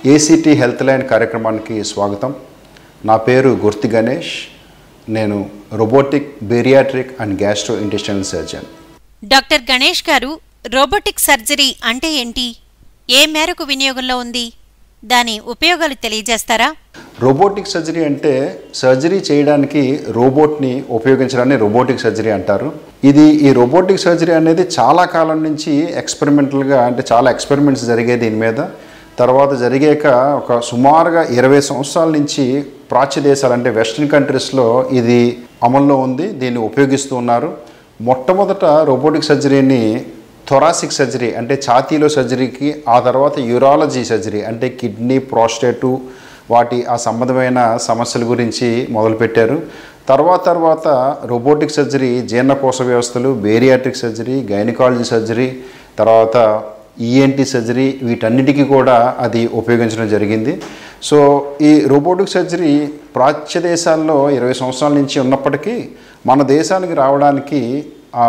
ACT health line కార్యక్రమానికి స్వాగతం నా పేరు గుర్తి గణేష్ నేను robotic bariatric and gastrointestinal surgeon doctor Ganesh garu robotic surgery అంటే ఏంటి ఏ మేరకు వినియోగంలో ఉంది దాని ఉపయోగాలు తెలియజేస్తారా రోబోటిక్ సర్జరీ అంటే సర్జరీ చేయడానికి రోబోట్ని ఉపయోగించడాన్ని రోబోటిక్ సర్జరీ అంటారు ఇది ఈ రోబోటిక్ సర్జరీ అనేది చాలా కాలం నుంచి ఎక్స్పెరిమెంటల్గా అంటే చాలా ఎక్స్పెరిమెంట్స్ జరిగాయి దీని మీద తర్వాత జరిగాక ఒక సుమారుగా ఇరవై సంవత్సరాల నుంచి ప్రాచ్య దేశాలు అంటే వెస్ట్రన్ కంట్రీస్లో ఇది అమల్లో ఉంది దీన్ని ఉపయోగిస్తూ ఉన్నారు మొట్టమొదట రోబోటిక్ సర్జరీని థొరాసిక్ సర్జరీ అంటే ఛాతీలో సర్జరీకి ఆ తర్వాత యూరాలజీ సర్జరీ అంటే కిడ్నీ ప్రోస్టేటు వాటి ఆ సంబంధమైన సమస్యల గురించి మొదలుపెట్టారు తర్వాత తర్వాత రోబోటిక్ సర్జరీ జీర్ణకోశ వ్యవస్థలు బేరియాట్రిక్ సర్జరీ గైనకాలజీ సర్జరీ తర్వాత ఈఎన్టీ సర్జరీ వీటన్నిటికీ కూడా అది ఉపయోగించడం జరిగింది సో ఈ రోబోటిక్ సర్జరీ ప్రాచ్య దేశాల్లో ఇరవై సంవత్సరాల నుంచి ఉన్నప్పటికీ మన దేశానికి రావడానికి ఆ,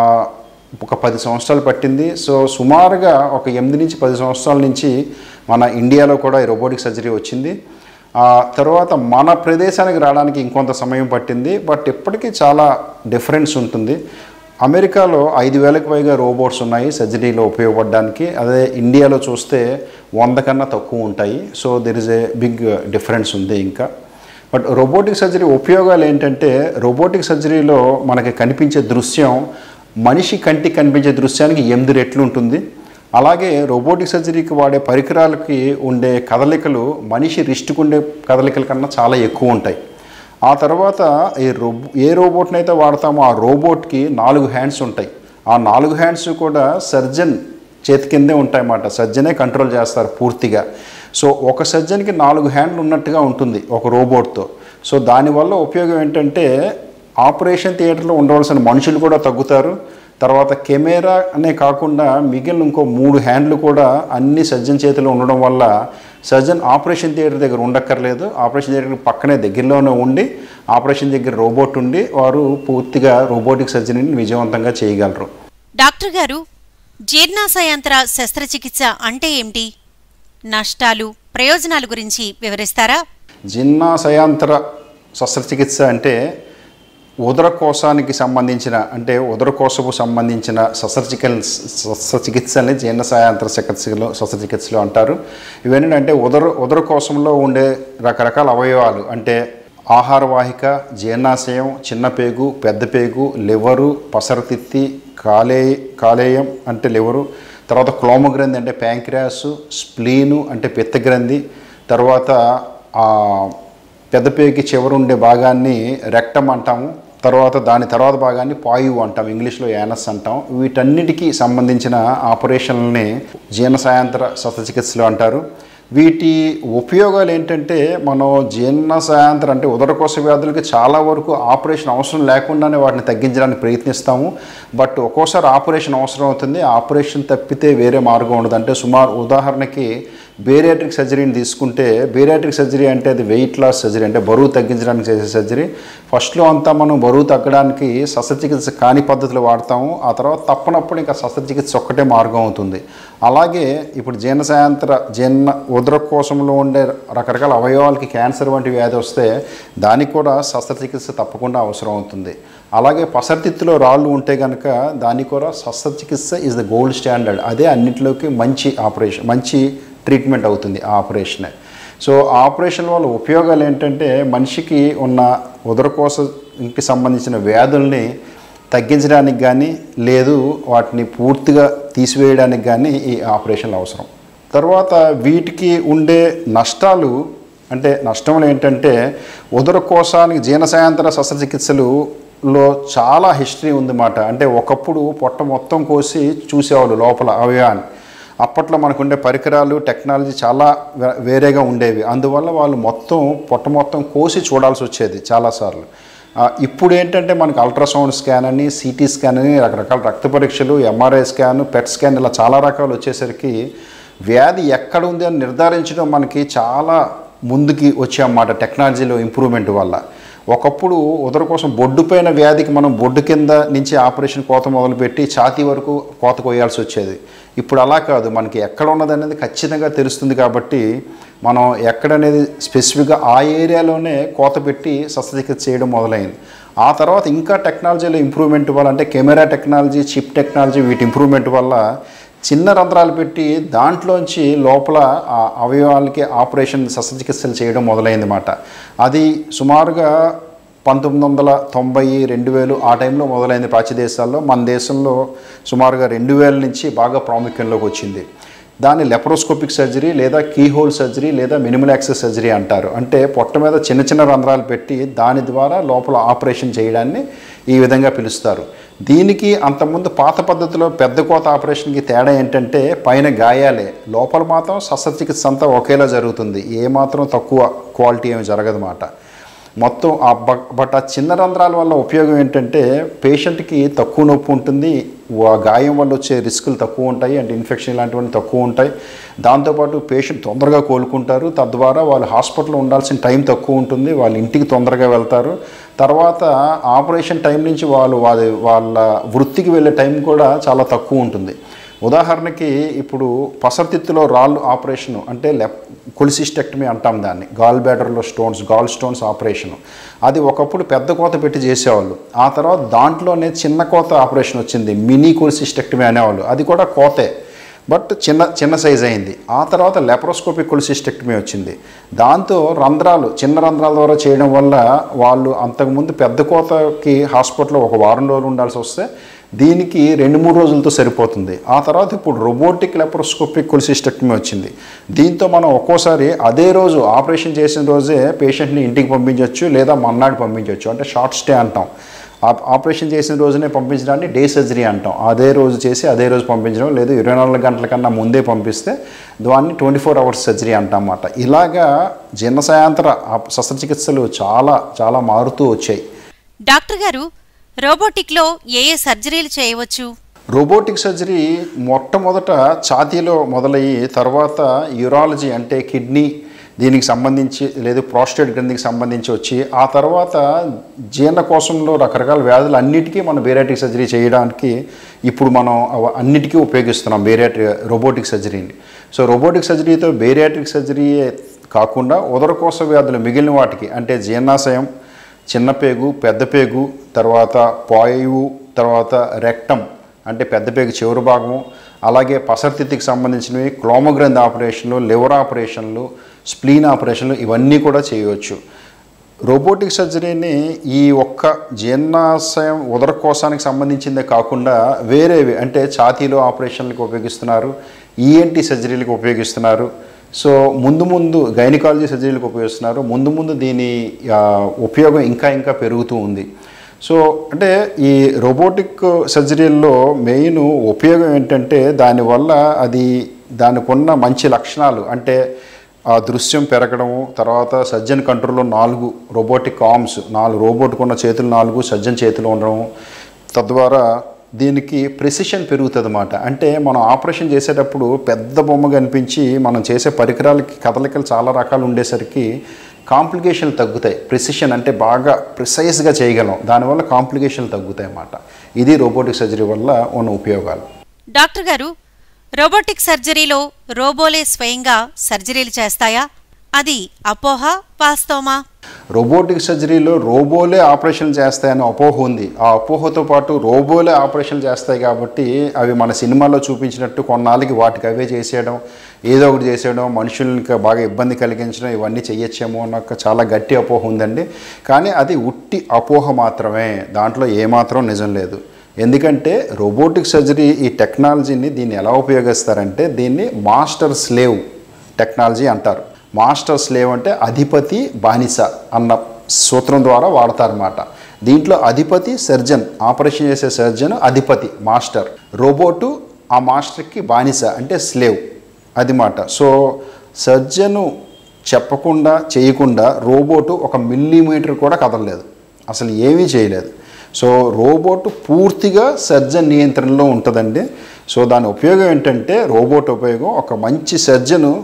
ఒక పది సంవత్సరాలు పట్టింది సో సుమారుగా ఒక ఎనిమిది నుంచి పది సంవత్సరాల నుంచి మన ఇండియాలో కూడా ఈ రోబోటిక్ సర్జరీ వచ్చింది ఆ తర్వాత మన ప్రదేశానికి రావడానికి ఇంకొంత సమయం పట్టింది బట్ ఇప్పటికీ చాలా డిఫరెన్స్ ఉంటుంది అమెరికాలో ఐదు వేలకు పైగా రోబోట్స్ ఉన్నాయి సర్జరీలో ఉపయోగపడడానికి అదే ఇండియాలో చూస్తే వంద కన్నా తక్కువ ఉంటాయి so there is a big difference ఉంది ఇంకా బట్ రోబోటిక్ సర్జరీ ఉపయోగాలు ఏంటంటే రోబోటిక్ సర్జరీలో మనకి కనిపించే దృశ్యం మనిషి కంటికి కనిపించే దృశ్యానికి ఎనిమిది రెట్లు ఉంటుంది అలాగే రోబోటిక్ సర్జరీకి వాడే పరికరాలకి ఉండే కదలికలు మనిషి రిస్ట్కి ఉండే కదలికల కన్నా చాలా ఎక్కువ ఉంటాయి ఆ తర్వాత ఈ రోబో ఏ రోబోట్ని అయితే వాడతామో ఆ రోబోట్కి నాలుగు హ్యాండ్స్ ఉంటాయి ఆ నాలుగు హ్యాండ్స్ కూడా సర్జన్ చేతి కిందే ఉంటాయన్నమాట సర్జనే కంట్రోల్ చేస్తారు పూర్తిగా సో ఒక సర్జన్కి నాలుగు హ్యాండ్లు ఉన్నట్టుగా ఉంటుంది ఒక రోబోట్తో సో దానివల్ల ఉపయోగం ఏంటంటే ఆపరేషన్ థియేటర్లో ఉండవలసిన మనుషులు కూడా తగ్గుతారు తర్వాత కెమెరా అనే కాకుండా మిగిలిన ఇంకో మూడు హ్యాండ్లు కూడా అన్ని సర్జన్ చేతిలో ఉండడం వల్ల సర్జన్ ఆపరేషన్ థియేటర్ దగ్గర ఉండక్కర్లేదు ఆపరేషన్ థియేటర్ పక్కనే దగ్గరలోనే ఉండి ఆపరేషన్ దగ్గర రోబోట్ ఉండి వారు పూర్తిగా రోబోటిక్ సర్జరీని విజయవంతంగా చేయగలరు డాక్టర్ గారు జీర్ణాశయాంతర శస్త్రచికిత్స అంటే ఏమిటి నష్టాలు ప్రయోజనాల గురించి వివరిస్తారా జిన్నాశయాంతర శస్త్రచికిత్స అంటే ఉదరకోశానికి సంబంధించిన అంటే ఉదరకోశపు సంబంధించిన శస్త్రచికిత్స శస్త్రచికిత్సల్ని జీర్ణశయాంతర చికిత్సలు శస్త్రచికిత్సలు అంటారు ఇవేంటంటే ఉదర ఉదరకోశంలో ఉండే రకరకాల అవయవాలు అంటే ఆహారవాహిక జీర్ణాశయం చిన్న పేగు పెద్ద పేగు లివరు పసరతిత్తి కాలే కాలేయం అంటే లివరు తర్వాత క్లోమగ్రంథి అంటే ప్యాంక్రియాస్ స్ప్లీను అంటే పిత్తగ్రంథి తర్వాత ఆ, పెద్ద పేగుకి చివర ఉండే భాగాన్ని రెక్టం అంటాము తర్వాత దాని తర్వాత భాగాన్ని పాయువు అంటాం ఇంగ్లీష్లో యానస్ అంటాం వీటన్నిటికీ సంబంధించిన ఆపరేషన్లని జీర్ణసాయాంతర శస్త్రచికిత్సలు అంటారు వీటి ఉపయోగాలు ఏంటంటే మనం జీర్ణసాయాంతర అంటే ఉదరకోశ వ్యాధులకి చాలా వరకు ఆపరేషన్ అవసరం లేకుండానే వాటిని తగ్గించడానికి ప్రయత్నిస్తాము బట్ ఒక్కోసారి ఆపరేషన్ అవసరం అవుతుంది ఆపరేషన్ తప్పితే వేరే మార్గం ఉండదు అంటే సుమారు ఉదాహరణకి బేరియాట్రిక్ సర్జరీని తీసుకుంటే బేరియాట్రిక్ సర్జరీ అంటే అది వెయిట్ లాస్ సర్జరీ అంటే బరువు తగ్గించడానికి చేసే సర్జరీ ఫస్ట్లో అంతా మనం బరువు తగ్గడానికి శస్త్రచికిత్స కాని పద్ధతులు వాడతాము ఆ తర్వాత తప్పనప్పుడు ఇంకా శస్త్రచికిత్స ఒక్కటే మార్గం అవుతుంది అలాగే ఇప్పుడు జీర్ణసాయంత్ర జీర్ణ ఉదరకోశంలో ఉండే రకరకాల అవయవాలకి క్యాన్సర్ వంటి వ్యాధి వస్తే దానికి కూడా శస్త్రచికిత్స తప్పకుండా అవసరం అవుతుంది అలాగే పసర్తిత్తులో రాళ్ళు ఉంటే కనుక దానికి కూడా శస్త్రచికిత్స ఇస్ ద గోల్డ్ స్టాండర్డ్ అదే అన్నింటిలోకి మంచి ఆపరేషన్ మంచి ట్రీట్మెంట్ అవుతుంది ఆ ఆపరేషనే సో ఆ ఆపరేషన్ వల్ల ఉపయోగాలు ఏంటంటే మనిషికి ఉన్న ఉదరకోశకి సంబంధించిన వ్యాధుల్ని తగ్గించడానికి కానీ లేదు వాటిని పూర్తిగా తీసివేయడానికి కానీ ఈ ఆపరేషన్లు అవసరం తర్వాత వీటికి ఉండే నష్టాలు అంటే నష్టములు ఏంటంటే ఉదరకోశానికి జీర్ణసాయంత్ర శస్త్రచికిత్సలులో చాలా హిస్టరీ ఉందన్నమాట అంటే ఒకప్పుడు పొట్ట మొత్తం కోసి చూసేవాళ్ళు లోపల అవయవాన్ని అప్పట్లో మనకుండే పరికరాలు టెక్నాలజీ చాలా వే- వేరేగా ఉండేవి అందువల్ల వాళ్ళు మొత్తం పొట్ట మొత్తం కోసి చూడాల్సి వచ్చేది చాలాసార్లు ఆ, ఇప్పుడు ఏంటంటే మనకి అల్ట్రాసౌండ్ స్కాన్ అని సిటీ స్కాన్ అని రకరకాల రక్త పరీక్షలు ఎంఆర్ఐ స్కాన్ పెట్ స్కాన్ ఇలా చాలా రకాలు వచ్చేసరికి వ్యాధి ఎక్కడ ఉంది అని నిర్ధారించడం మనకి చాలా ముందుకి వచ్చామన్నమాట టెక్నాలజీలో ఇంప్రూవ్మెంట్ వల్ల ఒకప్పుడు ఉదర కోసం బొడ్డు పైన వ్యాధికి మనం బొడ్డు కింద నుంచి ఆపరేషన్ కోత మొదలుపెట్టి ఛాతీ వరకు కోత కోయాల్సి వచ్చేది ఇప్పుడు అలా కాదు మనకి ఎక్కడ ఉన్నది అనేది ఖచ్చితంగా తెలుస్తుంది కాబట్టి మనం ఎక్కడనేది స్పెసిఫిక్గా ఆ ఏరియాలోనే కోత పెట్టి శస్త్రచికిత్స చేయడం మొదలైంది ఆ తర్వాత ఇంకా టెక్నాలజీలో ఇంప్రూవ్మెంట్ వల్ల అంటే కెమెరా టెక్నాలజీ చిప్ టెక్నాలజీ వీటి ఇంప్రూవ్మెంట్ వల్ల చిన్న రంధ్రాలు పెట్టి దాంట్లోంచి లోపల ఆ అవయవాలకి ఆపరేషన్ శస్త్రచికిత్సలు చేయడం మొదలైందన్నమాట అది సుమారుగా పంతొమ్మిది వందల తొంభై రెండు వేలు ఆ టైంలో మొదలైంది ప్రాచ్య దేశాల్లో మన దేశంలో సుమారుగా రెండు వేల నుంచి బాగా ప్రాముఖ్యంలోకి వచ్చింది దాన్ని లెప్రోస్కోపిక్ సర్జరీ లేదా కీహోల్ సర్జరీ లేదా మినిమల్ యాక్సెస్ సర్జరీ అంటారు అంటే పొట్ట మీద చిన్న చిన్న రంధ్రాలు పెట్టి దాని ద్వారా లోపల ఆపరేషన్ చేయడాన్ని ఈ విధంగా పిలుస్తారు దీనికి అంతకుముందు పాత పద్ధతిలో పెద్ద కోత ఆపరేషన్కి తేడా ఏంటంటే పైన గాయాలే లోపల మాత్రం శస్త్రచికిత్స అంతా ఒకేలా జరుగుతుంది ఏమాత్రం తక్కువ క్వాలిటీ ఏమి జరగదన్నమాట మొత్తం ఆ బ- బట్ ఆ చిన్న రంధ్రాల వల్ల ఉపయోగం ఏంటంటే పేషెంట్కి తక్కువ నొప్పి ఉంటుంది ఆ గాయం వల్ల వచ్చే రిస్కులు తక్కువ ఉంటాయి అండ్ ఇన్ఫెక్షన్ ఇలాంటివన్నీ తక్కువ ఉంటాయి దాంతోపాటు పేషెంట్ తొందరగా కోలుకుంటారు తద్వారా వాళ్ళు హాస్పిటల్లో ఉండాల్సిన టైం తక్కువ ఉంటుంది వాళ్ళ ఇంటికి తొందరగా వెళ్తారు తర్వాత ఆపరేషన్ టైం నుంచి వాళ్ళు వాళ్ళ వాళ్ళ వృత్తికి వెళ్ళే టైం కూడా చాలా తక్కువ ఉంటుంది ఉదాహరణకి ఇప్పుడు పసర్తిత్తులో రాళ్ళు ఆపరేషన్ అంటే లెఫ్ కొలిసిస్టెక్టమీ అంటాం దాన్ని గాల్ బ్యాడర్లో స్టోన్స్ గాల్ స్టోన్స్ ఆపరేషన్ అది ఒకప్పుడు పెద్ద కోత పెట్టి చేసేవాళ్ళు ఆ తర్వాత దాంట్లోనే చిన్న కోత ఆపరేషన్ వచ్చింది మినీ కొలిసిస్టెక్టమీ అనేవాళ్ళు అది కూడా కోతే బట్ చిన్న చిన్న సైజ్ అయింది ఆ తర్వాత లెప్రోస్కోపిక్ కొలిసిస్టెక్టమీ వచ్చింది దాంతో రంధ్రాలు చిన్న రంధ్రాల ద్వారా చేయడం వల్ల వాళ్ళు అంతకుముందు పెద్ద కోతకి హాస్పిటల్లో ఒక వారం రోజులు ఉండాల్సి వస్తే దీనికి రెండు మూడు రోజులతో సరిపోతుంది ఆ తర్వాత ఇప్పుడు రోబోటిక్ లెప్రోస్కోపిక్ కొలిసిస్టెక్టమీ వచ్చింది దీంతో మనం ఒక్కోసారి అదే రోజు ఆపరేషన్ చేసిన రోజే పేషెంట్ని ఇంటికి పంపించవచ్చు లేదా మన్నాడు పంపించవచ్చు అంటే షార్ట్ స్టే అంటాం ఆప్- ఆపరేషన్ చేసిన రోజునే పంపించడాన్ని డే సర్జరీ అంటాం అదే రోజు చేసి అదే రోజు పంపించడం లేదు ఇరవై నాలుగు గంటల కన్నా ముందే పంపిస్తే దాన్ని ట్వంటీ ఫోర్ అవర్స్ సర్జరీ అంటాం అన్నమాట ఇలాగా జీర్ణశయాంతర ఆప్- శస్త్రచికిత్సలు చాలా చాలా మారుతూ వచ్చాయి డాక్టర్ గారు రోబోటిక్లో ఏ ఏ సర్జరీలు చేయవచ్చు రోబోటిక్ సర్జరీ మొట్టమొదట ఛాతీలో మొదలయ్యి తర్వాత యూరాలజీ అంటే కిడ్నీ దీనికి సంబంధించి లేదు ప్రోస్టేట్ గ్రంథికి సంబంధించి వచ్చి ఆ తర్వాత జీర్ణకోశంలో రకరకాల వ్యాధులు అన్నిటికీ మనం బేరాటిక్ సర్జరీ చేయడానికి ఇప్పుడు మనం అవ- అన్నిటికీ ఉపయోగిస్తున్నాం బేరాట్రి రోబోటిక్ సర్జరీని సో రోబోటిక్ సర్జరీతో బేరాట్రిక్ సర్జరీ కాకుండా ఉదరకోశ వ్యాధులు మిగిలిన వాటికి అంటే జీర్ణాశయం చిన్న పేగు పెద్ద పేగు తర్వాత పాయువు తర్వాత రెక్టం అంటే పెద్ద పేగు చివరి భాగము అలాగే పసర్తిత్తికి సంబంధించినవి క్లోమగ్రంథి ఆపరేషన్లు లివర్ ఆపరేషన్లు స్ప్లీన్ ఆపరేషన్లు ఇవన్నీ కూడా చేయవచ్చు రోబోటిక్ సర్జరీని ఈ ఒక్క జీర్ణాశయం ఉదరకోశానికి సంబంధించిందే కాకుండా వేరేవి అంటే ఛాతీలో ఆపరేషన్లకు ఉపయోగిస్తున్నారు ఈఎన్టీ సర్జరీలకు ఉపయోగిస్తున్నారు సో ముందు ముందు గైనకాలజీ సర్జరీలకు ఉపయోగిస్తున్నారు ముందు ముందు దీని ఆ, ఉపయోగం ఇంకా ఇంకా పెరుగుతూ ఉంది సో అంటే ఈ రోబోటిక్ సర్జరీల్లో మెయిన్ ఉపయోగం ఏంటంటే దానివల్ల అది దానికి ఉన్న మంచి లక్షణాలు అంటే ఆ దృశ్యం పెరగడము తర్వాత సర్జన్ కంట్రోల్లో నాలుగు రోబోటిక్ ఆర్మ్స్ నాలుగు రోబోట్కి ఉన్న చేతులు నాలుగు సర్జన్ చేతులు ఉండడం తద్వారా దీనికి ప్రెసిషన్ పెరుగుతుంది అన్నమాట అంటే మనం ఆపరేషన్ చేసేటప్పుడు పెద్ద బొమ్మ కనిపించి మనం చేసే పరికరాలకి కదలికలు చాలా రకాలు ఉండేసరికి కాంప్లికేషన్లు తగ్గుతాయి ప్రెసిషన్ అంటే బాగా ప్రిసైజ్గా చేయగలం దానివల్ల కాంప్లికేషన్లు తగ్గుతాయి అన్నమాట ఇది రోబోటిక్ సర్జరీ వల్ల ఉన్న ఉపయోగాలు డాక్టర్ గారు రోబోటిక్ సర్జరీలో రోబోలే స్వయంగా సర్జరీలు చేస్తాయా అది అపోహ వాస్తవమా రోబోటిక్ సర్జరీలో రోబోలే ఆపరేషన్ చేస్తాయని అపోహ ఉంది ఆ అపోహతో పాటు రోబోలే ఆపరేషన్ చేస్తాయి కాబట్టి అవి మన సినిమాలో చూపించినట్టు కొన్నాళ్ళకి వాటికి అవే చేసేయడం ఏదో ఒకటి చేసేయడం మనుషులకి బాగా ఇబ్బంది కలిగించడం ఇవన్నీ చెయ్యొచ్చేమో అన్న ఒక చాలా గట్టి అపోహ ఉందండి కానీ అది ఉట్టి అపోహ మాత్రమే దాంట్లో ఏమాత్రం నిజం లేదు ఎందుకంటే రోబోటిక్ సర్జరీ ఈ టెక్నాలజీని దీన్ని ఎలా ఉపయోగిస్తారంటే దీన్ని మాస్టర్ స్లేవ్ టెక్నాలజీ అంటారు మాస్టర్ స్లేవ్ అంటే అధిపతి బానిస అన్న సూత్రం ద్వారా వాడతారన్నమాట దీంట్లో అధిపతి సర్జన్ ఆపరేషన్ చేసే సర్జన్ అధిపతి మాస్టర్ రోబోటు ఆ మాస్టర్కి బానిస అంటే స్లేవ్ అది మాట సో సర్జను చెప్పకుండా చేయకుండా రోబోటు ఒక మిల్లీమీటర్ కూడా కదలలేదు అసలు ఏమీ చేయలేదు సో రోబోట్ పూర్తిగా సర్జన్ నియంత్రణలో ఉంటుందండి సో దాని ఉపయోగం ఏంటంటే రోబోట్ ఉపయోగం ఒక మంచి సర్జను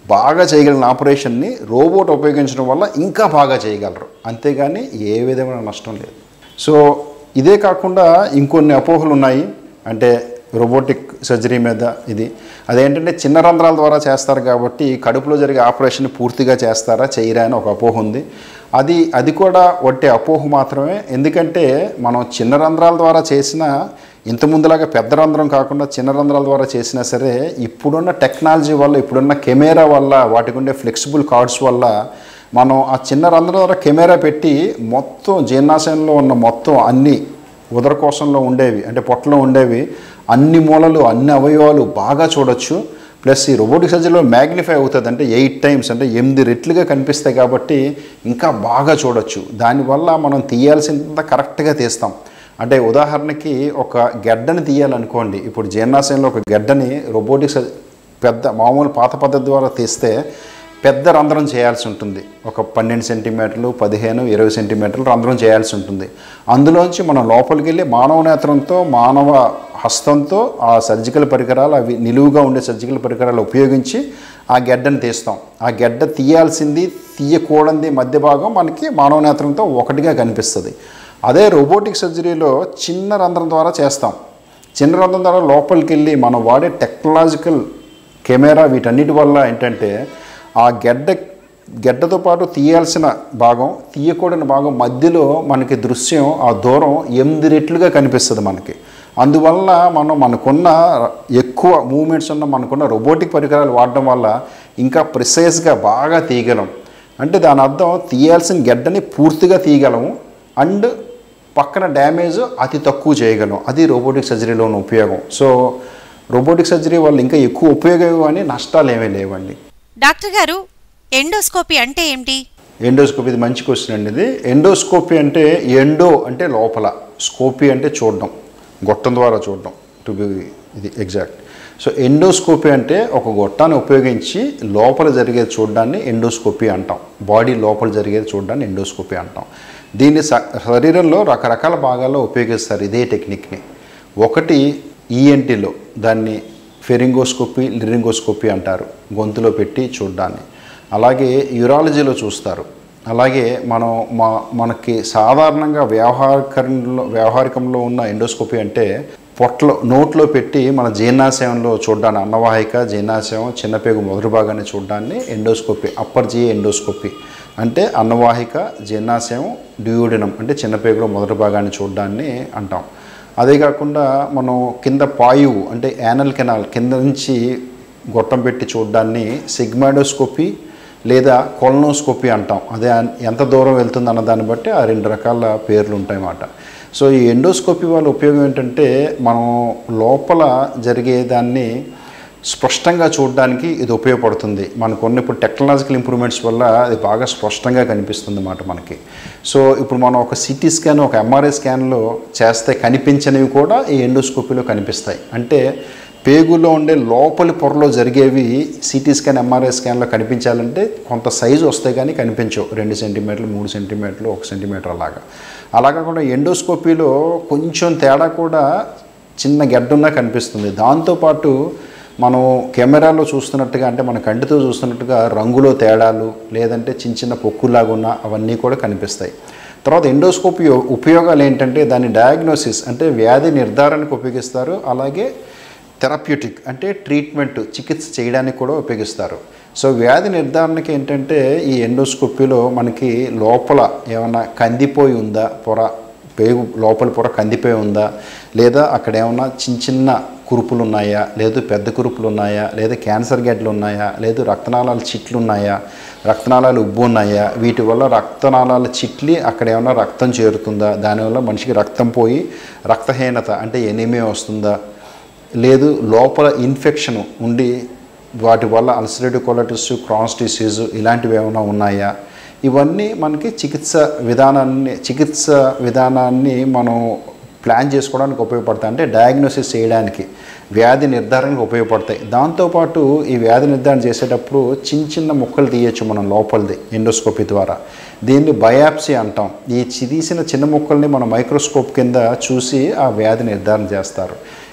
బాగా చేయగలిగిన ఆపరేషన్ని రోబోట్ ఉపయోగించడం వల్ల ఇంకా బాగా చేయగలరు అంతేగాని ఏ విధమైన నష్టం లేదు సో ఇదే కాకుండా ఇంకొన్ని అపోహలు ఉన్నాయి అంటే రోబోటిక్ సర్జరీ మీద ఇది అదేంటంటే చిన్న రంధ్రాల ద్వారా చేస్తారు కాబట్టి కడుపులో జరిగే ఆపరేషన్ పూర్తిగా చేస్తారా చేయరా అని ఒక అపోహ ఉంది అది అది కూడా ఒట్టి అపోహ మాత్రమే ఎందుకంటే మనం చిన్న రంధ్రాల ద్వారా చేసిన ఇంత ముందులాగా పెద్ద రంధ్రం కాకుండా చిన్న రంధ్రాల ద్వారా చేసినా సరే ఇప్పుడున్న టెక్నాలజీ వల్ల ఇప్పుడున్న కెమెరా వల్ల వాటికి ఉండే ఫ్లెక్సిబుల్ కార్డ్స్ వల్ల మనం ఆ చిన్న రంధ్రం ద్వారా కెమెరా పెట్టి మొత్తం జీర్ణాశయంలో ఉన్న మొత్తం అన్ని ఉదరకోశంలో ఉండేవి అంటే పొట్టలో ఉండేవి అన్ని మూలలు అన్ని అవయవాలు బాగా చూడొచ్చు ప్లస్ ఈ రోబోటిక్ సర్జరీలో మ్యాగ్నిఫై అవుతుంది అంటే ఎయిట్ టైమ్స్ అంటే ఎనిమిది రెట్లుగా కనిపిస్తాయి కాబట్టి ఇంకా బాగా చూడొచ్చు దానివల్ల మనం తీయాల్సినంత కరెక్ట్గా తీస్తాం అంటే ఉదాహరణకి ఒక గెడ్డని తీయాలనుకోండి ఇప్పుడు జీర్ణాశయంలో ఒక గెడ్డని రోబోటిక్ సర్జ- పెద్ద మామూలు పాత పద్ధతి ద్వారా తీస్తే పెద్ద రంధ్రం చేయాల్సి ఉంటుంది ఒక పన్నెండు సెంటీమీటర్లు పదిహేను ఇరవై సెంటీమీటర్లు రంధ్రం చేయాల్సి ఉంటుంది అందులోంచి మనం లోపలికి వెళ్ళి మానవ నేత్రంతో మానవ హస్తంతో ఆ సర్జికల్ పరికరాలు అవి నిలువుగా ఉండే సర్జికల్ పరికరాలు ఉపయోగించి ఆ గెడ్డను తీస్తాం ఆ గెడ్డ తీయాల్సింది తీయకూడనిది మధ్య భాగం మనకి మానవ నేత్రంతో ఒకటిగా కనిపిస్తుంది అదే రోబోటిక్ సర్జరీలో చిన్న రంధ్రం ద్వారా చేస్తాం చిన్న రంధ్రం ద్వారా లోపలికి వెళ్ళి మనం వాడే టెక్నాలజికల్ కెమెరా వీటన్నిటి వల్ల ఏంటంటే ఆ గెడ్డ గెడ్డతో పాటు తీయాల్సిన భాగం తీయకూడని భాగం మధ్యలో మనకి దృశ్యం ఆ దూరం ఎనిమిది రెట్లుగా కనిపిస్తుంది మనకి అందువల్ల మనం మనకున్న ఎక్కువ మూమెంట్స్ ఉన్న మనకున్న రోబోటిక్ పరికరాలు వాడడం వల్ల ఇంకా ప్రిసైజ్గా బాగా తీయగలం అంటే దాని అర్థం తీయాల్సిన గెడ్డని పూర్తిగా తీయగలము అండ్ పక్కన డ్యామేజ్ అతి తక్కువ చేయగలం అది రోబోటిక్ సర్జరీలో ఉన్న ఉపయోగం సో రోబోటిక్ సర్జరీ వల్ల ఇంకా ఎక్కువ ఉపయోగం కానీ నష్టాలు ఏమీ లేవండి డాక్టర్ గారు ఎండోస్కోపీ అంటే ఏమిటి ఎండోస్కోపీ ఇది మంచి క్వశ్చన్ అండి ఇది ఎండోస్కోపీ అంటే ఎండో అంటే లోపల స్కోపీ అంటే చూడడం గొట్టం ద్వారా చూడడం టు బి ఇది ఎగ్జాక్ట్ సో ఎండోస్కోపీ అంటే ఒక గొట్టాన్ని ఉపయోగించి లోపల జరిగేది చూడడాన్ని ఎండోస్కోపీ అంటాం బాడీ లోపల జరిగేది చూడడాన్ని ఎండోస్కోపీ అంటాం దీన్ని స- శరీరంలో రకరకాల భాగాల్లో ఉపయోగిస్తారు ఇదే టెక్నిక్ని ఒకటి ఈఎన్టీలో దాన్ని ఫెరింగోస్కోపీ లిరింగోస్కోపీ అంటారు గొంతులో పెట్టి చూడడాన్ని అలాగే యూరాలజీలో చూస్తారు అలాగే మనం మా మనకి సాధారణంగా వ్యవహారికంలో వ్యవహారికంలో ఉన్న ఎండోస్కోపీ అంటే పొట్టలో నోట్లో పెట్టి మన జీర్ణాశయంలో చూడడాన్ని అన్నవాహిక జీర్ణాశయం చిన్నపేగు మొదటి భాగాన్ని చూడడాన్ని ఎండోస్కోపీ అప్పర్ జీ ఎండోస్కోపీ అంటే అన్నవాహిక జీర్ణాశయం డ్యూడినం అంటే చిన్నపేగులో మొదటి భాగాన్ని చూడడాన్ని అంటాం అదే కాకుండా మనం కింద పాయువు అంటే యానల్ కెనాల్ కింద నుంచి గొట్టం పెట్టి చూడడాన్ని సిగ్మాడోస్కోపీ లేదా కొలనోస్కోపీ అంటాం అదే అన్- ఎంత దూరం వెళ్తుంది అన్న దాన్ని బట్టి ఆ రెండు రకాల పేర్లు ఉంటాయి అన్నమాట సో ఈ ఎండోస్కోపీ వల్ల ఉపయోగం ఏంటంటే మనం లోపల జరిగే దాన్ని స్పష్టంగా చూడడానికి ఇది ఉపయోగపడుతుంది మనకు ఉన్న ఇప్పుడు టెక్నాలజికల్ ఇంప్రూవ్మెంట్స్ వల్ల అది బాగా స్పష్టంగా కనిపిస్తుంది అన్నమాట మనకి సో ఇప్పుడు మనం ఒక సిటీ స్కాన్ ఒక ఎంఆర్ఐ స్కాన్లో చేస్తే కనిపించనివి కూడా ఈ ఎండోస్కోపీలో కనిపిస్తాయి అంటే పేగులో ఉండే లోపలి పొరలో జరిగేవి సిటీ స్కాన్ ఎంఆర్ఐ స్కాన్లో కనిపించాలంటే కొంత సైజు వస్తే కానీ కనిపించవు రెండు సెంటీమీటర్లు మూడు సెంటీమీటర్లు ఒక సెంటీమీటర్ అలాగా అలా కాకుండా ఎండోస్కోపీలో కొంచెం తేడా కూడా చిన్న గెడ్డున్నా కనిపిస్తుంది దాంతోపాటు మనం కెమెరాలో చూస్తున్నట్టుగా అంటే మన కంటితో చూస్తున్నట్టుగా రంగులో తేడాలు లేదంటే చిన్న చిన్న పొక్కులాగా ఉన్న అవన్నీ కూడా కనిపిస్తాయి తర్వాత ఎండోస్కోపీ ఉపయోగాలు ఏంటంటే దాని డయాగ్నోసిస్ అంటే వ్యాధి నిర్ధారణకు ఉపయోగిస్తారు అలాగే థెరప్యూటిక్ అంటే ట్రీట్మెంట్ చికిత్స చేయడానికి కూడా ఉపయోగిస్తారు సో వ్యాధి నిర్ధారణకి ఏంటంటే ఈ ఎండోస్కోపీలో మనకి లోపల ఏమైనా కందిపోయి ఉందా పొర పేగు లోపల పొర కందిపోయి ఉందా లేదా అక్కడ ఏమైనా చిన్న చిన్న కురుపులు ఉన్నాయా లేదు పెద్ద కురుపులు ఉన్నాయా లేదా క్యాన్సర్ గడ్డలు ఉన్నాయా లేదు రక్తనాళాల చిట్లు ఉన్నాయా రక్తనాళాలు ఉబ్బు ఉన్నాయా వీటి వల్ల రక్తనాళాల చిట్లి అక్కడ ఏమైనా రక్తం చేరుతుందా దానివల్ల మనిషికి రక్తం పోయి రక్తహీనత అంటే ఎనిమియా వస్తుందా లేదు లోపల ఇన్ఫెక్షన్ ఉండి వాటి వల్ల అల్సరేటివ్ కొలటిస్ క్రాన్స్ డిసీజ్ ఇలాంటివి ఏమైనా ఉన్నాయా ఇవన్నీ మనకి చికిత్స విధానాన్ని చికిత్స విధానాన్ని మనం ప్లాన్ చేసుకోవడానికి ఉపయోగపడతాయి అంటే డయాగ్నోసిస్ చేయడానికి వ్యాధి నిర్ధారణకు ఉపయోగపడతాయి దాంతోపాటు ఈ వ్యాధి నిర్ధారణ చేసేటప్పుడు చిన్న చిన్న ముక్కలు తీయచ్చు మనం లోపలిది ఎండోస్కోపీ ద్వారా దీన్ని బయాప్సీ అంటాం ఈ చి- తీసిన చిన్న ముక్కల్ని మనం మైక్రోస్కోప్ కింద చూసి ఆ వ్యాధి నిర్ధారణ చేస్తారు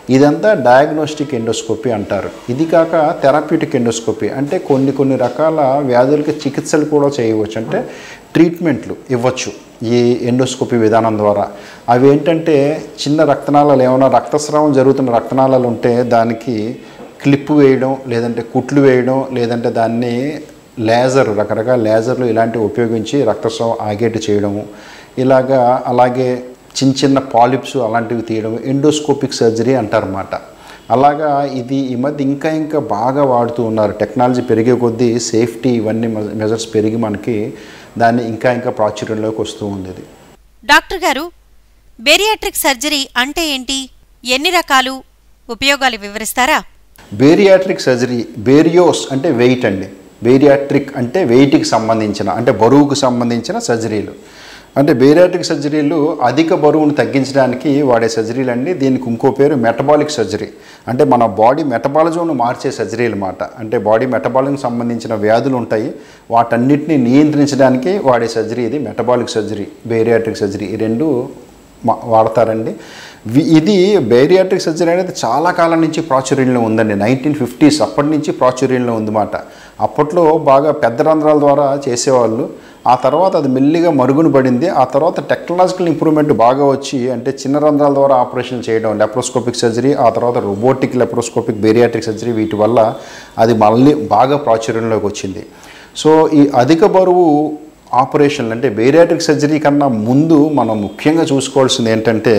ఇదంతా డయాగ్నోస్టిక్ ఎండోస్కోపీ అంటారు ఇది కాక థెరప్యూటిక్ ఎండోస్కోపీ అంటే కొన్ని కొన్ని రకాల వ్యాధులకి చికిత్సలు కూడా చేయవచ్చు అంటే ట్రీట్మెంట్లు ఇవ్వచ్చు ఈ ఎండోస్కోపీ విధానం ద్వారా అవి ఏంటంటే చిన్న రక్తనాళాలు ఏమైనా రక్తస్రావం జరుగుతున్న రక్తనాళాలు ఉంటే దానికి క్లిప్ వేయడం లేదంటే కుట్లు వేయడం లేదంటే దాన్ని లేజర్ రకరకాల లేజర్లు ఇలాంటివి ఉపయోగించి రక్తస్రావం ఆగేటు చేయడము ఇలాగా అలాగే చిన్న చిన్న పాలిప్స్ అలాంటివి తీయడం ఎండోస్కోపిక్ సర్జరీ అంటారన్నమాట అలాగా ఇది ఈ మధ్య ఇంకా ఇంకా బాగా వాడుతూ ఉన్నారు టెక్నాలజీ పెరిగే కొద్దీ సేఫ్టీ ఇవన్నీ మెజర్స్ పెరిగి మనకి దాన్ని ఇంకా ఇంకా ప్రాచుర్యంలోకి వస్తూ ఉంది ఇది డాక్టర్ గారు బేరియాట్రిక్ సర్జరీ అంటే ఏంటి ఎన్ని రకాలు ఉపయోగాలు వివరిస్తారా బేరియాట్రిక్ సర్జరీ బేరియోస్ అంటే వెయిట్ అండి బేరియాట్రిక్ అంటే వెయిట్కి సంబంధించిన అంటే బరువుకు సంబంధించిన సర్జరీలు అంటే బేరియాట్రిక్ సర్జరీలు అధిక బరువును తగ్గించడానికి వాడే సర్జరీలు అండి దీనికి ఇంకో పేరు మెటబాలిక్ సర్జరీ అంటే మన బాడీ మెటబాలిజంను మార్చే సర్జరీలు అన్నమాట అంటే బాడీ మెటబాలిజం సంబంధించిన వ్యాధులు ఉంటాయి వాటన్నిటిని నియంత్రించడానికి వాడే సర్జరీ ఇది మెటబాలిక్ సర్జరీ బేరియాట్రిక్ సర్జరీ ఈ రెండు మా- వాడతారండి వి- ఇది బేరియాట్రిక్ సర్జరీ అనేది చాలా కాలం నుంచి ప్రాచుర్యంలో ఉందండి నైన్టీన్ ఫిఫ్టీస్ అప్పటి నుంచి ప్రాచుర్యంలో ఉందన్నమాట అప్పట్లో బాగా పెద్ద రంధ్రాల ద్వారా చేసేవాళ్ళు ఆ తర్వాత అది మెల్లిగా మరుగున పడింది ఆ తర్వాత టెక్నాలజికల్ ఇంప్రూవ్మెంట్ బాగా వచ్చి అంటే చిన్న రంధ్రాల ద్వారా ఆపరేషన్ చేయడం లెప్రోస్కోపిక్ సర్జరీ ఆ తర్వాత రోబోటిక్ లెప్రోస్కోపిక్ బేరియాట్రిక్ సర్జరీ వీటి వల్ల అది మళ్ళీ బాగా ప్రాచుర్యంలోకి వచ్చింది సో ఈ అధిక బరువు ఆపరేషన్లు అంటే బేరియాట్రిక్ సర్జరీ కన్నా ముందు మనం ముఖ్యంగా చూసుకోవాల్సింది ఏంటంటే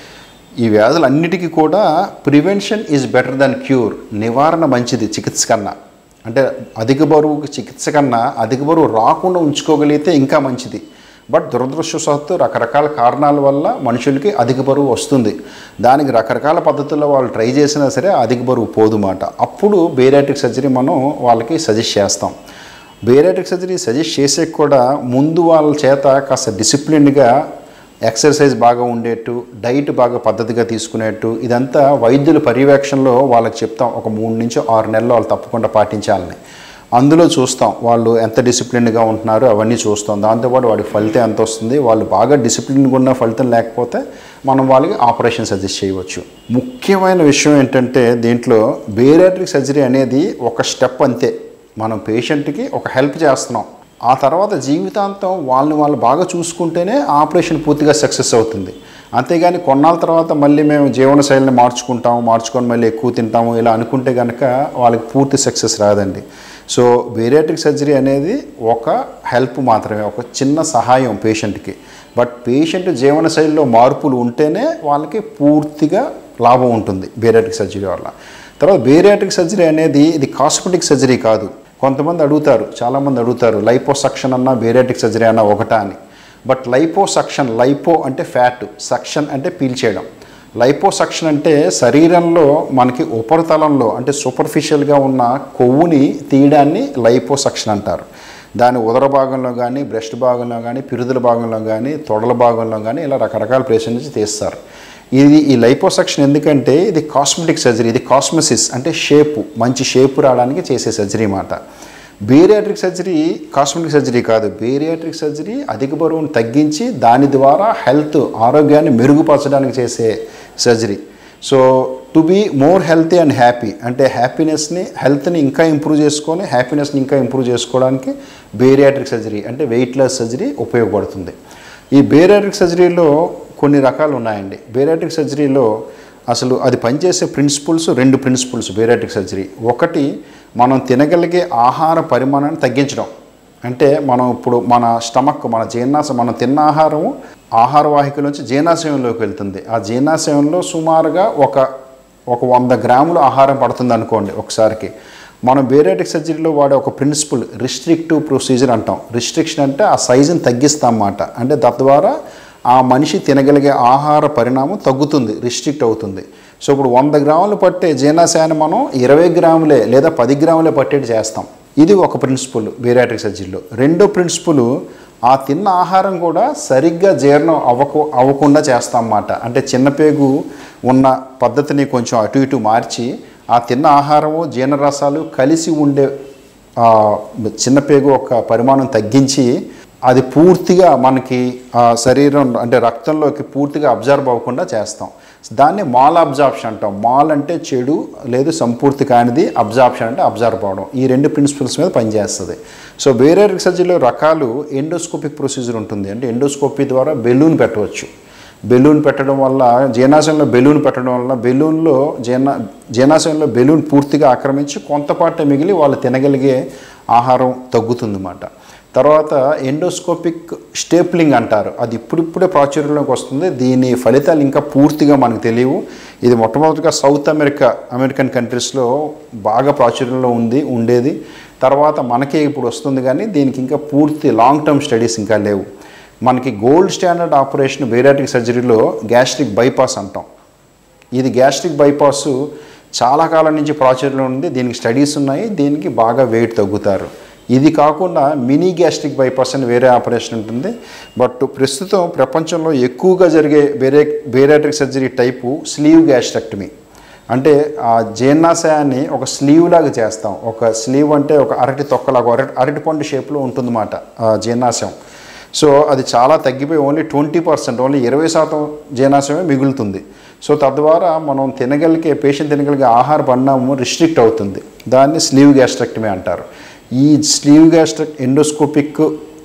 ఈ వ్యాధులన్నిటికీ కూడా prevention is better than cure నివారణ మంచిది చికిత్స కన్నా అంటే అధిక బరువుకి చికిత్స కన్నా అధిక బరువు రాకుండా ఉంచుకోగలిగితే ఇంకా మంచిది బట్ దురదృష్టవశాత్తు రకరకాల కారణాల వల్ల మనుషులకి అధిక బరువు వస్తుంది దానికి రకరకాల పద్ధతుల్లో వాళ్ళు ట్రై చేసినా సరే అధిక బరువు పోదు మాట అప్పుడు బేరియాట్రిక్ సర్జరీ మనం వాళ్ళకి సజెస్ట్ చేస్తాం బేరియాట్రిక్ సర్జరీ సజెస్ట్ చేసే కూడా ముందు వాళ్ళ చేత కాస్త డిసిప్లిన్డ్గా ఎక్సర్సైజ్ బాగా ఉండేట్టు డైట్ బాగా పద్ధతిగా తీసుకునేట్టు ఇదంతా వైద్యుల పర్యవేక్షణలో వాళ్ళకి చెప్తాం ఒక మూడు నుంచి ఆరు నెలలు వాళ్ళు తప్పకుండా పాటించాలని అందులో చూస్తాం వాళ్ళు ఎంత డిసిప్లిన్గా ఉంటున్నారో అవన్నీ చూస్తాం దాంతోపాటు వాడి ఫలితం ఎంత వస్తుంది వాళ్ళు బాగా డిసిప్లిన్గా ఉన్న ఫలితం లేకపోతే మనం వాళ్ళకి ఆపరేషన్ సజెస్ట్ చేయవచ్చు ముఖ్యమైన విషయం ఏంటంటే దీంట్లో బేరియాట్రిక్ సర్జరీ అనేది ఒక స్టెప్ అంతే మనం పేషెంట్కి ఒక హెల్ప్ చేస్తున్నాం ఆ తర్వాత జీవితాంతం వాళ్ళని వాళ్ళు బాగా చూసుకుంటేనే ఆపరేషన్ పూర్తిగా సక్సెస్ అవుతుంది అంతేగాని కొన్నాళ్ళ తర్వాత మళ్ళీ మేము జీవనశైలిని మార్చుకుంటాము మార్చుకొని మళ్ళీ ఎక్కువ తింటాము ఇలా అనుకుంటే కనుక వాళ్ళకి పూర్తి సక్సెస్ రాదండి సో బేరియాట్రిక్ సర్జరీ అనేది ఒక హెల్ప్ మాత్రమే ఒక చిన్న సహాయం పేషెంట్కి బట్ పేషెంట్ జీవనశైలిలో మార్పులు ఉంటేనే వాళ్ళకి పూర్తిగా లాభం ఉంటుంది బేరియాట్రిక్ సర్జరీ వల్ల తర్వాత బేరియాట్రిక్ సర్జరీ అనేది ఇది కాస్మెటిక్ సర్జరీ కాదు కొంతమంది అడుగుతారు చాలామంది అడుగుతారు లైపో సక్షన్ అన్న బేరియాట్రిక్ సర్జరీ అన్న ఒకటా అని బట్ లైపో సక్షన్ లైపో అంటే ఫ్యాట్ సక్షన్ అంటే పీల్చేయడం లైపో సక్షన్ అంటే శరీరంలో మనకి ఉపరితలంలో అంటే సూపర్ఫిషియల్గా ఉన్న కొవ్వుని తీయడాన్ని లైపో సక్షన్ అంటారు దాని ఉదర భాగంలో కానీ బ్రెస్ట్ భాగంలో కానీ పిరుదుల భాగంలో కానీ తొడల భాగంలో కానీ ఇలా రకరకాల ప్లేస్ నుంచి తీస్తారు ఇది ఈ లైపోసక్షన్ ఎందుకంటే ఇది కాస్మెటిక్ సర్జరీ ఇది కాస్మెసిస్ అంటే షేపు మంచి షేపు రావడానికి చేసే సర్జరీ మాట బేరియాట్రిక్ సర్జరీ కాస్మెటిక్ సర్జరీ కాదు బేరియాట్రిక్ సర్జరీ అధిక బరువును తగ్గించి దాని ద్వారా హెల్త్ ఆరోగ్యాన్ని మెరుగుపరచడానికి చేసే surgery so to be more healthy and happy అంటే హ్యాపీనెస్ని హెల్త్ని ఇంకా ఇంప్రూవ్ చేసుకొని హ్యాపీనెస్ని ఇంకా ఇంప్రూవ్ చేసుకోవడానికి బేరియాట్రిక్ సర్జరీ అంటే వెయిట్ లాస్ సర్జరీ ఉపయోగపడుతుంది ఈ బేరియాట్రిక్ సర్జరీలో కొన్ని రకాలు ఉన్నాయండి బేరియాట్రిక్ సర్జరీలో అసలు అది పనిచేసే ప్రిన్సిపల్స్ రెండు ప్రిన్సిపల్స్ బేరియాట్రిక్ సర్జరీ ఒకటి మనం తినగలిగే ఆహార పరిమాణాన్ని తగ్గించడం అంటే మనం ఇప్పుడు మన స్టమక్ మన జీర్ణాశ మనం తిన్న ఆహారం ఆహార వాహిక నుంచి జీర్ణాశయంలోకి వెళ్తుంది ఆ జీర్ణాశయంలో సుమారుగా ఒక ఒక వంద గ్రాముల ఆహారం పడుతుంది అనుకోండి ఒకసారికి మనం బేరియాటిక్ సర్జరీలో వాడే ఒక ప్రిన్సిపల్ రిస్ట్రిక్టివ్ ప్రొసీజర్ అంటాం రిస్ట్రిక్షన్ అంటే ఆ సైజుని తగ్గిస్తాం అన్నమాట అంటే తద్వారా ఆ మనిషి తినగలిగే ఆహార పరిణామం తగ్గుతుంది రిస్ట్రిక్ట్ అవుతుంది సో ఇప్పుడు వంద గ్రాములు పట్టే జీర్ణాశయాన్ని మనం ఇరవై గ్రాములే లేదా పది గ్రాములే పట్టేటి చేస్తాం ఇది ఒక ప్రిన్సిపల్ బేరియాట్రిక్ సర్జరీలో రెండో ప్రిన్సిపల్ ఆ తిన్న ఆహారం కూడా సరిగ్గా జీర్ణం అవ్వకు అవ్వకుండా చేస్తాం అన్నమాట అంటే చిన్న పేగు ఉన్న పద్ధతిని కొంచెం అటు ఇటు మార్చి ఆ తిన్న ఆహారము జీర్ణరసాలు కలిసి ఉండే ఆ చిన్న పేగు ఒక పరిమాణం తగ్గించి అది పూర్తిగా మనకి ఆ శరీరం అంటే రక్తంలోకి పూర్తిగా అబ్జర్వ్ అవ్వకుండా చేస్తాం దాన్ని మాల్ అబ్జార్ప్షన్ అంటాం మాల్ అంటే చెడు లేదు సంపూర్తి కానిది అబ్జార్ప్షన్ అంటే అబ్జర్వ్ అవ్వడం ఈ రెండు ప్రిన్సిపల్స్ మీద పనిచేస్తుంది సో వేరే సర్జరీలో రకాలు ఎండోస్కోపిక్ ప్రొసీజర్ ఉంటుంది అంటే ఎండోస్కోపీ ద్వారా బెలూన్ పెట్టవచ్చు బెలూన్ పెట్టడం వల్ల జీర్ణాశయంలో బెలూన్ పెట్టడం వల్ల బెలూన్లో జీర్ణ జీర్ణాశయంలో బెలూన్ పూర్తిగా ఆక్రమించి కొంతపాటే మిగిలి వాళ్ళు తినగలిగే ఆహారం తగ్గుతుందన్నమాట తర్వాత ఎండోస్కోపిక్ స్టేప్లింగ్ అంటారు అది ఇప్పుడిప్పుడే ప్రాచుర్యంలోకి వస్తుంది దీని ఫలితాలు ఇంకా పూర్తిగా మనకు తెలియవు ఇది మొట్టమొదటిగా సౌత్ అమెరికా అమెరికన్ కంట్రీస్లో బాగా ప్రాచుర్యంలో ఉంది ఉండేది తర్వాత మనకే ఇప్పుడు వస్తుంది కానీ దీనికి ఇంకా పూర్తి లాంగ్ టర్మ్ స్టడీస్ ఇంకా లేవు మనకి గోల్డ్ స్టాండర్డ్ ఆపరేషన్ బేరాటిక్ సర్జరీలో గ్యాస్ట్రిక్ బైపాస్ అంటాం ఇది గ్యాస్ట్రిక్ బైపాస్ చాలా కాలం నుంచి ప్రాచుర్యంలో ఉంది దీనికి స్టడీస్ ఉన్నాయి దీనికి బాగా వెయిట్ తగ్గుతారు ఇది కాకుండా మినీ గ్యాస్ట్రిక్ బైపాస్ అని వేరే ఆపరేషన్ ఉంటుంది బట్ ప్రస్తుతం ప్రపంచంలో ఎక్కువగా జరిగే బేరే bariatric surgery type sleeve gastrectomy అంటే ఆ జీర్ణాశయాన్ని ఒక స్లీవ్ లాగా చేస్తాం ఒక స్లీవ్ అంటే ఒక అరటి తొక్కలాగా అరటి అరటిపండు షేప్లో ఉంటుందన్నమాట ఆ జీర్ణాశయం సో అది చాలా తగ్గిపోయి ఓన్లీ ట్వంటీ పర్సెంట్ ఓన్లీ ఇరవై శాతం జీర్ణాశయమే మిగులుతుంది సో తద్వారా మనం తినగలిగే పేషెంట్ తినగలిగే ఆహార పరిణామం రిస్ట్రిక్ట్ అవుతుంది దాన్ని స్లీవ్ గ్యాస్ట్రక్టమీ అంటారు ఈ స్లీవ్ గ్యాస్ట్రక్ ఎండోస్కోపిక్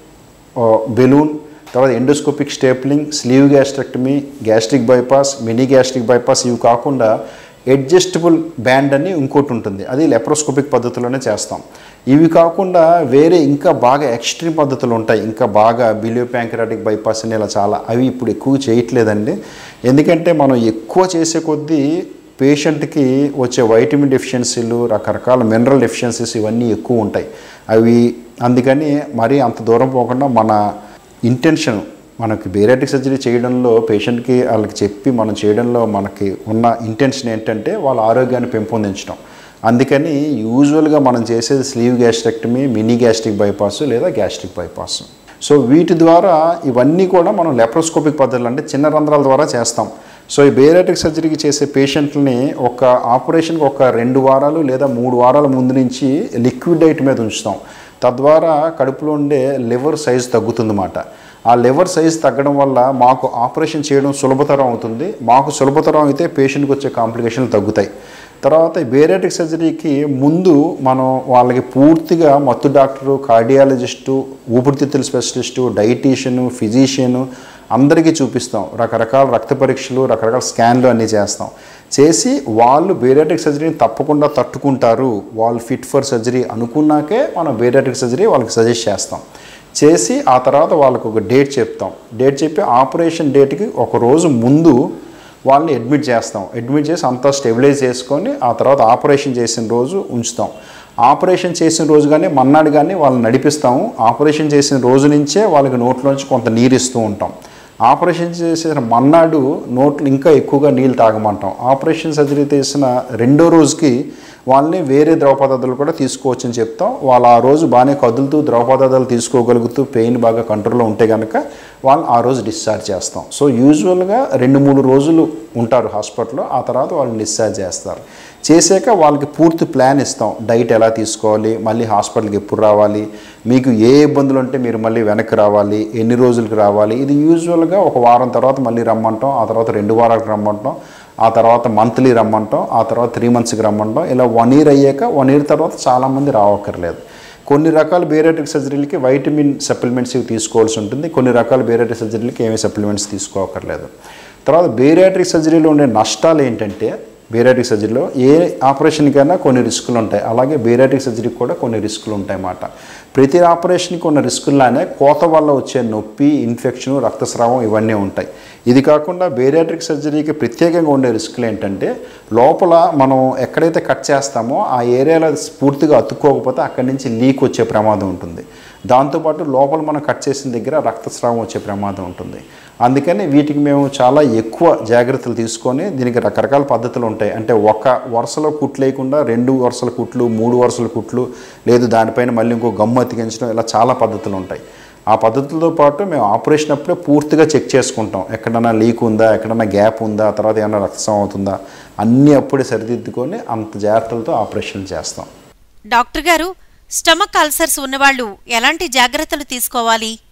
బెలూన్ తర్వాత endoscopic stapling sleeve gastrectomy gastric bypass mini gastric bypass ఇవి కాకుండా అడ్జస్టబుల్ బ్యాండ్ అని ఇంకోటి ఉంటుంది అది లెప్రోస్కోపిక్ పద్ధతిలోనే చేస్తాం ఇవి కాకుండా వేరే ఇంకా బాగా ఎక్స్ట్రీమ్ పద్ధతులు ఉంటాయి ఇంకా బాగా బిలియో ప్యాంక్రాటిక్ బైపాస్ అని ఇలా చాలా అవి ఇప్పుడు ఎక్కువ చేయట్లేదండి ఎందుకంటే మనం ఎక్కువ చేసే కొద్దీ పేషెంట్కి వచ్చే వైటమిన్ డెఫిషియన్సీలు రకరకాల మినరల్ డెఫిషియన్సీస్ ఇవన్నీ ఎక్కువ ఉంటాయి అవి అందుకని మరీ అంత దూరం పోకుండా మన ఇంటెన్షన్ మనకి బేరాటిక్ సర్జరీ చేయడంలో పేషెంట్కి వాళ్ళకి చెప్పి మనం చేయడంలో మనకి ఉన్న ఇంటెన్షన్ ఏంటంటే వాళ్ళ ఆరోగ్యాన్ని పెంపొందించడం అందుకని యూజువల్గా మనం చేసేది sleeve gastrectomy mini gastric bypass లేదా గ్యాస్ట్రిక్ బైపాస్ సో వీటి ద్వారా ఇవన్నీ కూడా మనం లెప్రోస్కోపిక్ పద్ధతులు అంటే చిన్న రంధ్రాల ద్వారా చేస్తాం సో ఈ బేరాటిక్ సర్జరీకి చేసే పేషెంట్ని ఒక ఆపరేషన్కి ఒక రెండు వారాలు లేదా మూడు వారాల ముందు నుంచి లిక్విడ్ డైట్ మీద ఉంచుతాం తద్వారా కడుపులో ఉండే లివర్ సైజ్ తగ్గుతుందన్నమాట ఆ లివర్ సైజ్ తగ్గడం వల్ల మాకు ఆపరేషన్ చేయడం సులభతరం అవుతుంది మాకు సులభతరం అయితే పేషెంట్కి వచ్చే కాంప్లికేషన్లు తగ్గుతాయి తర్వాత ఈ బేరాటిక్ సర్జరీకి ముందు మనం వాళ్ళకి పూర్తిగా మత్తు డాక్టరు కార్డియాలజిస్టు ఊపిరితిత్తుల స్పెషలిస్టు డైటీషియను ఫిజీషియను అందరికీ చూపిస్తాం రకరకాల రక్త పరీక్షలు రకరకాల స్కాన్లు అన్నీ చేస్తాం చేసి వాళ్ళు బేరాటిక్ సర్జరీని తప్పకుండా తట్టుకుంటారు వాళ్ళు ఫిట్ ఫర్ సర్జరీ అనుకున్నాకే మనం బేరాటిక్ సర్జరీ వాళ్ళకి సజెస్ట్ చేస్తాం చేసి ఆ తర్వాత వాళ్ళకు ఒక డేట్ చెప్తాం డేట్ చెప్పి ఆపరేషన్ డేట్కి ఒక రోజు ముందు వాళ్ళని అడ్మిట్ చేస్తాం అడ్మిట్ చేసి అంతా స్టెబిలైజ్ చేసుకొని ఆ తర్వాత ఆపరేషన్ చేసిన రోజు ఉంచుతాం ఆపరేషన్ చేసిన రోజు కానీ మన్నాడు కానీ వాళ్ళని నడిపిస్తాము ఆపరేషన్ చేసిన రోజు నుంచే వాళ్ళకి నోట్లోంచి కొంత నీరు ఇస్తూ ఉంటాం ఆపరేషన్ చేసిన మన్నాడు నోట్లు ఇంకా ఎక్కువగా నీళ్ళు తాగమంటాం ఆపరేషన్ సర్జరీ చేసిన రెండో రోజుకి వాళ్ళని వేరే ద్రవ పదార్థాలు కూడా తీసుకోవచ్చని చెప్తాం వాళ్ళు ఆ రోజు బాగానే కదులుతూ ద్రవ పదార్థాలు తీసుకోగలుగుతూ పెయిన్ బాగా కంట్రోల్లో ఉంటే కనుక వాళ్ళు ఆ రోజు డిశ్చార్జ్ చేస్తాం సో యూజువల్గా రెండు మూడు రోజులు ఉంటారు హాస్పిటల్లో ఆ తర్వాత వాళ్ళని డిశ్చార్జ్ చేస్తారు చేశాక వాళ్ళకి పూర్తి ప్లాన్ ఇస్తాం డైట్ ఎలా తీసుకోవాలి మళ్ళీ హాస్పిటల్కి ఎప్పుడు రావాలి మీకు ఏ ఇబ్బందులు ఉంటే మీరు మళ్ళీ వెనక్కి రావాలి ఎన్ని రోజులకి రావాలి ఇది యూజువల్గా ఒక వారం తర్వాత మళ్ళీ రమ్మంటాం ఆ తర్వాత రెండు వారాలకు రమ్మంటాం ఆ తర్వాత మంత్లీ రమ్మంటాం ఆ తర్వాత త్రీ మంత్స్కి రమ్మంటాం ఇలా వన్ ఇయర్ అయ్యాక వన్ ఇయర్ తర్వాత చాలామంది రావక్కర్లేదు కొన్ని రకాల బేరాటిక్ సర్జరీలకి వైటమిన్ సప్లిమెంట్స్ ఇవి తీసుకోవాల్సి ఉంటుంది కొన్ని రకాల బేరాటిక్ సర్జరీలకి ఏమీ సప్లిమెంట్స్ తీసుకోవక్కర్లేదు తర్వాత బేరాట్రిక్ సర్జరీలో ఉండే నష్టాలు ఏంటంటే బేరాటిక్ సర్జరీలో ఏ ఆపరేషన్కైనా కొన్ని రిస్కులు ఉంటాయి అలాగే బేరాటిక్ సర్జరీకి కూడా కొన్ని రిస్కులు ఉంటాయి అన్నమాట ప్రతి ఆపరేషన్కి ఉన్న రిస్కుల్లానే కోత వల్ల వచ్చే నొప్పి ఇన్ఫెక్షన్ రక్తస్రావం ఇవన్నీ ఉంటాయి ఇది కాకుండా బేరాట్రిక్ సర్జరీకి ప్రత్యేకంగా ఉండే రిస్కులు ఏంటంటే లోపల మనం ఎక్కడైతే కట్ చేస్తామో ఆ ఏరియాలో పూర్తిగా అతుక్కోకపోతే అక్కడి నుంచి లీక్ వచ్చే ప్రమాదం ఉంటుంది దాంతోపాటు లోపల మనం కట్ చేసిన దగ్గర రక్తస్రావం వచ్చే ప్రమాదం ఉంటుంది అందుకని వీటికి మేము చాలా ఎక్కువ జాగ్రత్తలు తీసుకొని దీనికి రకరకాల పద్ధతులు ఉంటాయి అంటే ఒక వరుసలో కుట్లు లేకుండా రెండు వరుసల కుట్లు మూడు వరుసల కుట్లు లేదు దానిపైన మళ్ళీ ఇంకో గమ్ము అతికించడం ఇలా చాలా పద్ధతులు ఉంటాయి ఆ పద్ధతులతో పాటు మేము ఆపరేషన్ అప్పుడే పూర్తిగా చెక్ చేసుకుంటాం ఎక్కడన్నా లీక్ ఉందా ఎక్కడన్నా గ్యాప్ ఉందా తర్వాత ఏమైనా రక్తస్రావం అవుతుందా అన్నీ అప్పుడే సరిదిద్దుకొని అంత జాగ్రత్తలతో ఆపరేషన్ చేస్తాం డాక్టర్ గారు స్టమక్ అల్సర్స్ ఉన్నవాళ్ళు ఎలాంటి జాగ్రత్తలు తీసుకోవాలి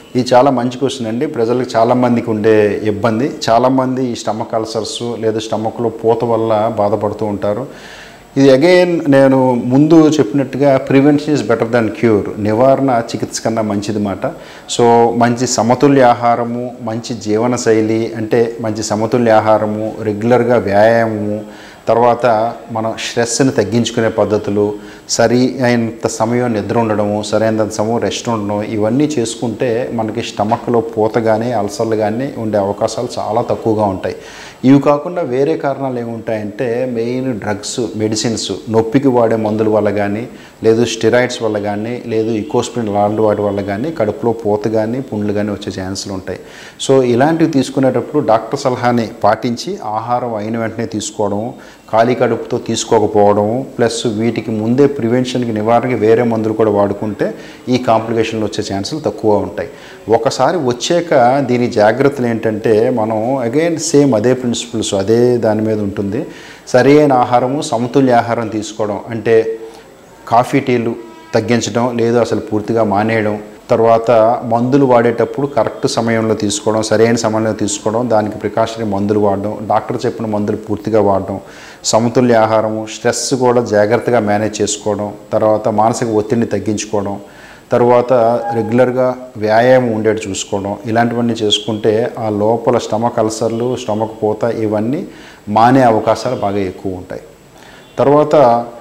ఇది చాలా మంచి క్వశ్చన్ అండి ప్రజలకు చాలామందికి ఉండే ఇబ్బంది చాలామంది ఈ స్టమక్ అల్సర్స్ లేదా స్టమక్లో పూత వల్ల బాధపడుతూ ఉంటారు ఇది అగైన్ నేను ముందు చెప్పినట్టుగా prevention is better than cure నివారణ చికిత్స కన్నా మంచిది మాట సో మంచి సమతుల్య ఆహారము మంచి జీవన శైలి అంటే మంచి సమతుల్య ఆహారము రెగ్యులర్గా వ్యాయామము తర్వాత మనం స్ట్రెస్ని తగ్గించుకునే పద్ధతులు సరి అయినంత సమయం నిద్ర ఉండడము సరైనంత సమయం రెస్ట్ ఉండడం ఇవన్నీ చేసుకుంటే మనకి స్టమక్లో పూత కానీ అల్సర్లు కానీ ఉండే అవకాశాలు చాలా తక్కువగా ఉంటాయి ఇవి కాకుండా వేరే కారణాలు ఏముంటాయంటే మెయిన్ డ్రగ్స్ మెడిసిన్స్ నొప్పికి వాడే మందుల వల్ల కానీ లేదు స్టిరాయిడ్స్ వల్ల కానీ లేదు ఇకోస్ప్రిన్ లాంటి వాటి వల్ల కానీ కడుపులో పూత కానీ పుండ్లు కానీ వచ్చే ఛాన్సులు ఉంటాయి సో ఇలాంటివి తీసుకునేటప్పుడు డాక్టర్ సలహాని పాటించి ఆహారం అయిన వెంటనే తీసుకోవడం ఖాళీ కడుపుతో తీసుకోకపోవడం ప్లస్ వీటికి ముందే ప్రివెన్షన్కి నివారణకి వేరే మందులు కూడా వాడుకుంటే ఈ కాంప్లికేషన్లు వచ్చే ఛాన్సులు తక్కువ ఉంటాయి ఒకసారి వచ్చాక దీని జాగ్రత్తలు ఏంటంటే మనం అగైన్ సేమ్ అదే ప్రిన్సిపల్స్ అదే దాని మీద ఉంటుంది సరి అయిన ఆహారము సమతుల్య ఆహారం తీసుకోవడం అంటే కాఫీ టీలు తగ్గించడం లేదు అసలు పూర్తిగా మానేయడం తర్వాత మందులు వాడేటప్పుడు కరెక్ట్ సమయంలో తీసుకోవడం సరైన సమయంలో తీసుకోవడం దానికి ప్రికాషనరీ మందులు వాడడం డాక్టర్ చెప్పిన మందులు పూర్తిగా వాడడం సమతుల్య ఆహారము స్ట్రెస్ కూడా జాగ్రత్తగా మేనేజ్ చేసుకోవడం తర్వాత మానసిక ఒత్తిడిని తగ్గించుకోవడం తర్వాత రెగ్యులర్గా వ్యాయామం ఉండేట్టు చూసుకోవడం ఇలాంటివన్నీ చేసుకుంటే ఆ లోపల స్టమక్ అల్సర్లు స్టమక్ పూత ఇవన్నీ మానే అవకాశాలు బాగా ఎక్కువ ఉంటాయి తర్వాత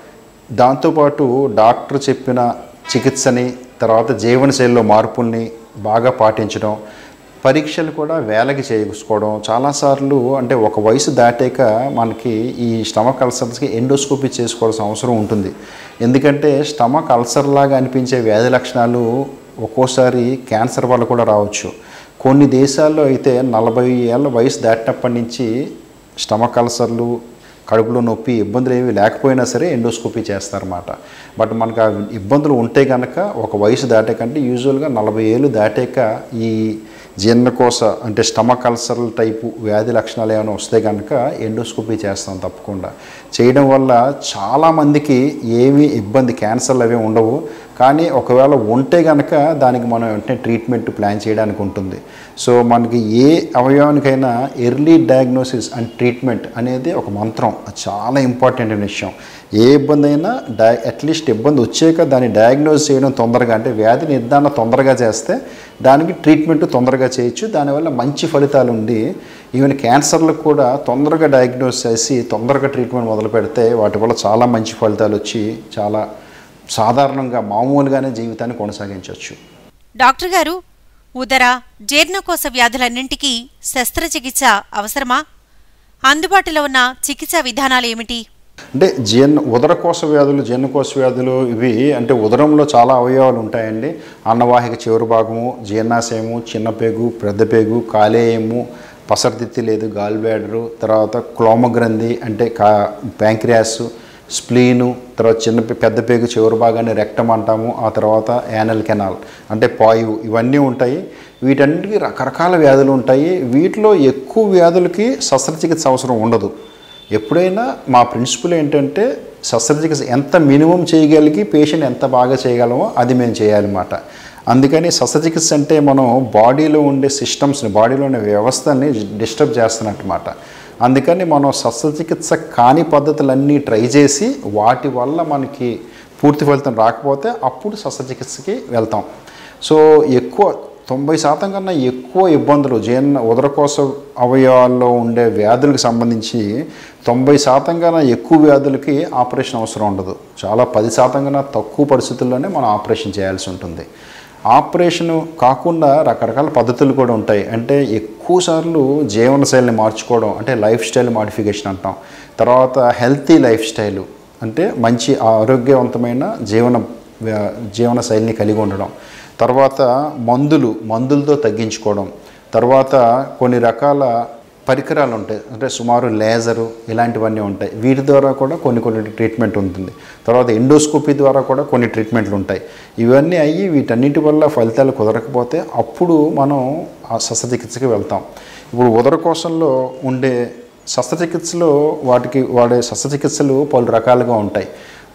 దాంతోపాటు డాక్టర్ చెప్పిన చికిత్సని తర్వాత జీవనశైలిలో మార్పుల్ని బాగా పాటించడం పరీక్షలు కూడా వేలకి చేసుకోవడం చాలాసార్లు అంటే ఒక వయసు దాటాక మనకి ఈ స్టమక్ అల్సర్స్కి ఎండోస్కోపీ చేసుకోవాల్సిన అవసరం ఉంటుంది ఎందుకంటే స్టమక్ అల్సర్ లాగా అనిపించే వ్యాధి లక్షణాలు ఒక్కోసారి క్యాన్సర్ వల్ల కూడా రావచ్చు కొన్ని దేశాల్లో అయితే నలభై ఏళ్ళ వయసు దాటినప్పటి నుంచి స్టమక్ అల్సర్లు కడుపులో నొప్పి ఇబ్బందులు ఏమి లేకపోయినా సరే ఎండోస్కోపీ చేస్తారన్నమాట బట్ మనకు ఆ ఇబ్బందులు ఉంటే కనుక ఒక వయసు దాటాకంటే యూజువల్గా నలభై ఏళ్ళు దాటాక ఈ జీర్ణకోశ అంటే స్టమక్ అల్సర్ల టైపు వ్యాధి లక్షణాలు ఏమైనా వస్తే కనుక ఎండోస్కోపీ చేస్తాం తప్పకుండా చేయడం వల్ల చాలామందికి ఏమీ ఇబ్బంది క్యాన్సర్లు అవి ఉండవు కానీ ఒకవేళ ఉంటే కనుక దానికి మనం వెంటనే ట్రీట్మెంట్ ప్లాన్ చేయడానికి ఉంటుంది సో మనకి ఏ అవయవానికైనా ఎర్లీ డయాగ్నోసిస్ అండ్ ట్రీట్మెంట్ అనేది ఒక మంత్రం అది చాలా ఇంపార్టెంట్ అయిన విషయం ఏ ఇబ్బంది అయినా డై అట్లీస్ట్ ఇబ్బంది వచ్చాక దాన్ని డయాగ్నోస్ చేయడం తొందరగా అంటే వ్యాధి నిర్ధారణ తొందరగా చేస్తే దానికి ట్రీట్మెంట్ తొందరగా చేయొచ్చు దానివల్ల మంచి ఫలితాలు ఉండి ఈవెన్ క్యాన్సర్లకు కూడా తొందరగా డయాగ్నోస్ చేసి తొందరగా ట్రీట్మెంట్ మొదలు పెడితే వాటి వల్ల చాలా మంచి ఫలితాలు వచ్చి చాలా సాధారణంగా మామూలుగానే జీవితాన్ని కొనసాగించవచ్చు డాక్టర్ గారు ఉదర జీర్ణకోశ వ్యాధులన్నింటికీ శస్త్రచికిత్స అవసరమా అందుబాటులో ఉన్న చికిత్సా విధానాలు ఏమిటి అంటే జీర్ణ ఉదరకోశ వ్యాధులు జీర్ణకోశ వ్యాధులు ఇవి అంటే ఉదరంలో చాలా అవయవాలు ఉంటాయండి అన్నవాహిక చివరి భాగము జీర్ణాశయము చిన్న పేగు పెద్ద పేగు కాలేయము పసరదిత్తి లేదు గాల్ బ్యాడరు తర్వాత క్లోమగ్రంథి అంటే కా ప్యాంక్రియాస్ స్ప్లీను తర్వాత చిన్న పే- పెద్ద పేగు చివరి భాగాన్ని రెక్టం అంటాము ఆ తర్వాత యానల్ కెనాల్ అంటే పాయువు ఇవన్నీ ఉంటాయి వీటన్నిటికీ రకరకాల వ్యాధులు ఉంటాయి వీటిలో ఎక్కువ వ్యాధులకి శస్త్రచికిత్స అవసరం ఉండదు ఎప్పుడైనా మా ప్రిన్సిపల్ ఏంటంటే శస్త్రచికిత్స ఎంత మినిమం చేయగలిగి పేషెంట్ ఎంత బాగా చేయగలమో అది మేము చేయాలన్నమాట అందుకని శస్త్రచికిత్స అంటే మనం బాడీలో ఉండే సిస్టమ్స్ని బాడీలో ఉండే వ్యవస్థని డిస్టర్బ్ చేస్తున్నట్టుమాట అందుకని మనం శస్త్రచికిత్స కాని పద్ధతులన్నీ ట్రై చేసి వాటి వల్ల మనకి పూర్తి ఫలితం రాకపోతే అప్పుడు శస్త్రచికిత్సకి వెళ్తాం సో ఎక్కువ తొంభై శాతం కన్నా ఎక్కువ ఇబ్బందులు జీర్ణ ఉదరకోశ అవయవాల్లో ఉండే వ్యాధులకు సంబంధించి తొంభై శాతం కన్నా ఎక్కువ వ్యాధులకి ఆపరేషన్ అవసరం ఉండదు చాలా పది శాతం కన్నా తక్కువ పరిస్థితుల్లోనే మనం ఆపరేషన్ చేయాల్సి ఉంటుంది ఆపరేషన్ కాకుండా రకరకాల పద్ధతులు కూడా ఉంటాయి అంటే ఎక్కువ సార్లు జీవనశైలిని మార్చుకోవడం అంటే లైఫ్ స్టైల్ మాడిఫికేషన్ అంటాం తర్వాత హెల్తీ లైఫ్ స్టైలు అంటే మంచి ఆరోగ్యవంతమైన జీవన వ్య- జీవన శైలిని కలిగి ఉండడం తర్వాత మందులు మందులతో తగ్గించుకోవడం తర్వాత కొన్ని రకాల పరికరాలు ఉంటాయి అంటే సుమారు లేజరు ఇలాంటివన్నీ ఉంటాయి వీటి ద్వారా కూడా కొన్ని కొన్ని ట్రీట్మెంట్ ఉంటుంది తర్వాత ఎండోస్కోపీ ద్వారా కూడా కొన్ని ట్రీట్మెంట్లు ఉంటాయి ఇవన్నీ అయ్యి వీటన్నిటి వల్ల ఫలితాలు కుదరకపోతే అప్పుడు మనం ఆ శస్త్రచికిత్సకి వెళ్తాం ఇప్పుడు ఉదరకోశంలో ఉండే శస్త్రచికిత్సలో వాటికి వాడే శస్త్రచికిత్సలు పలు రకాలుగా ఉంటాయి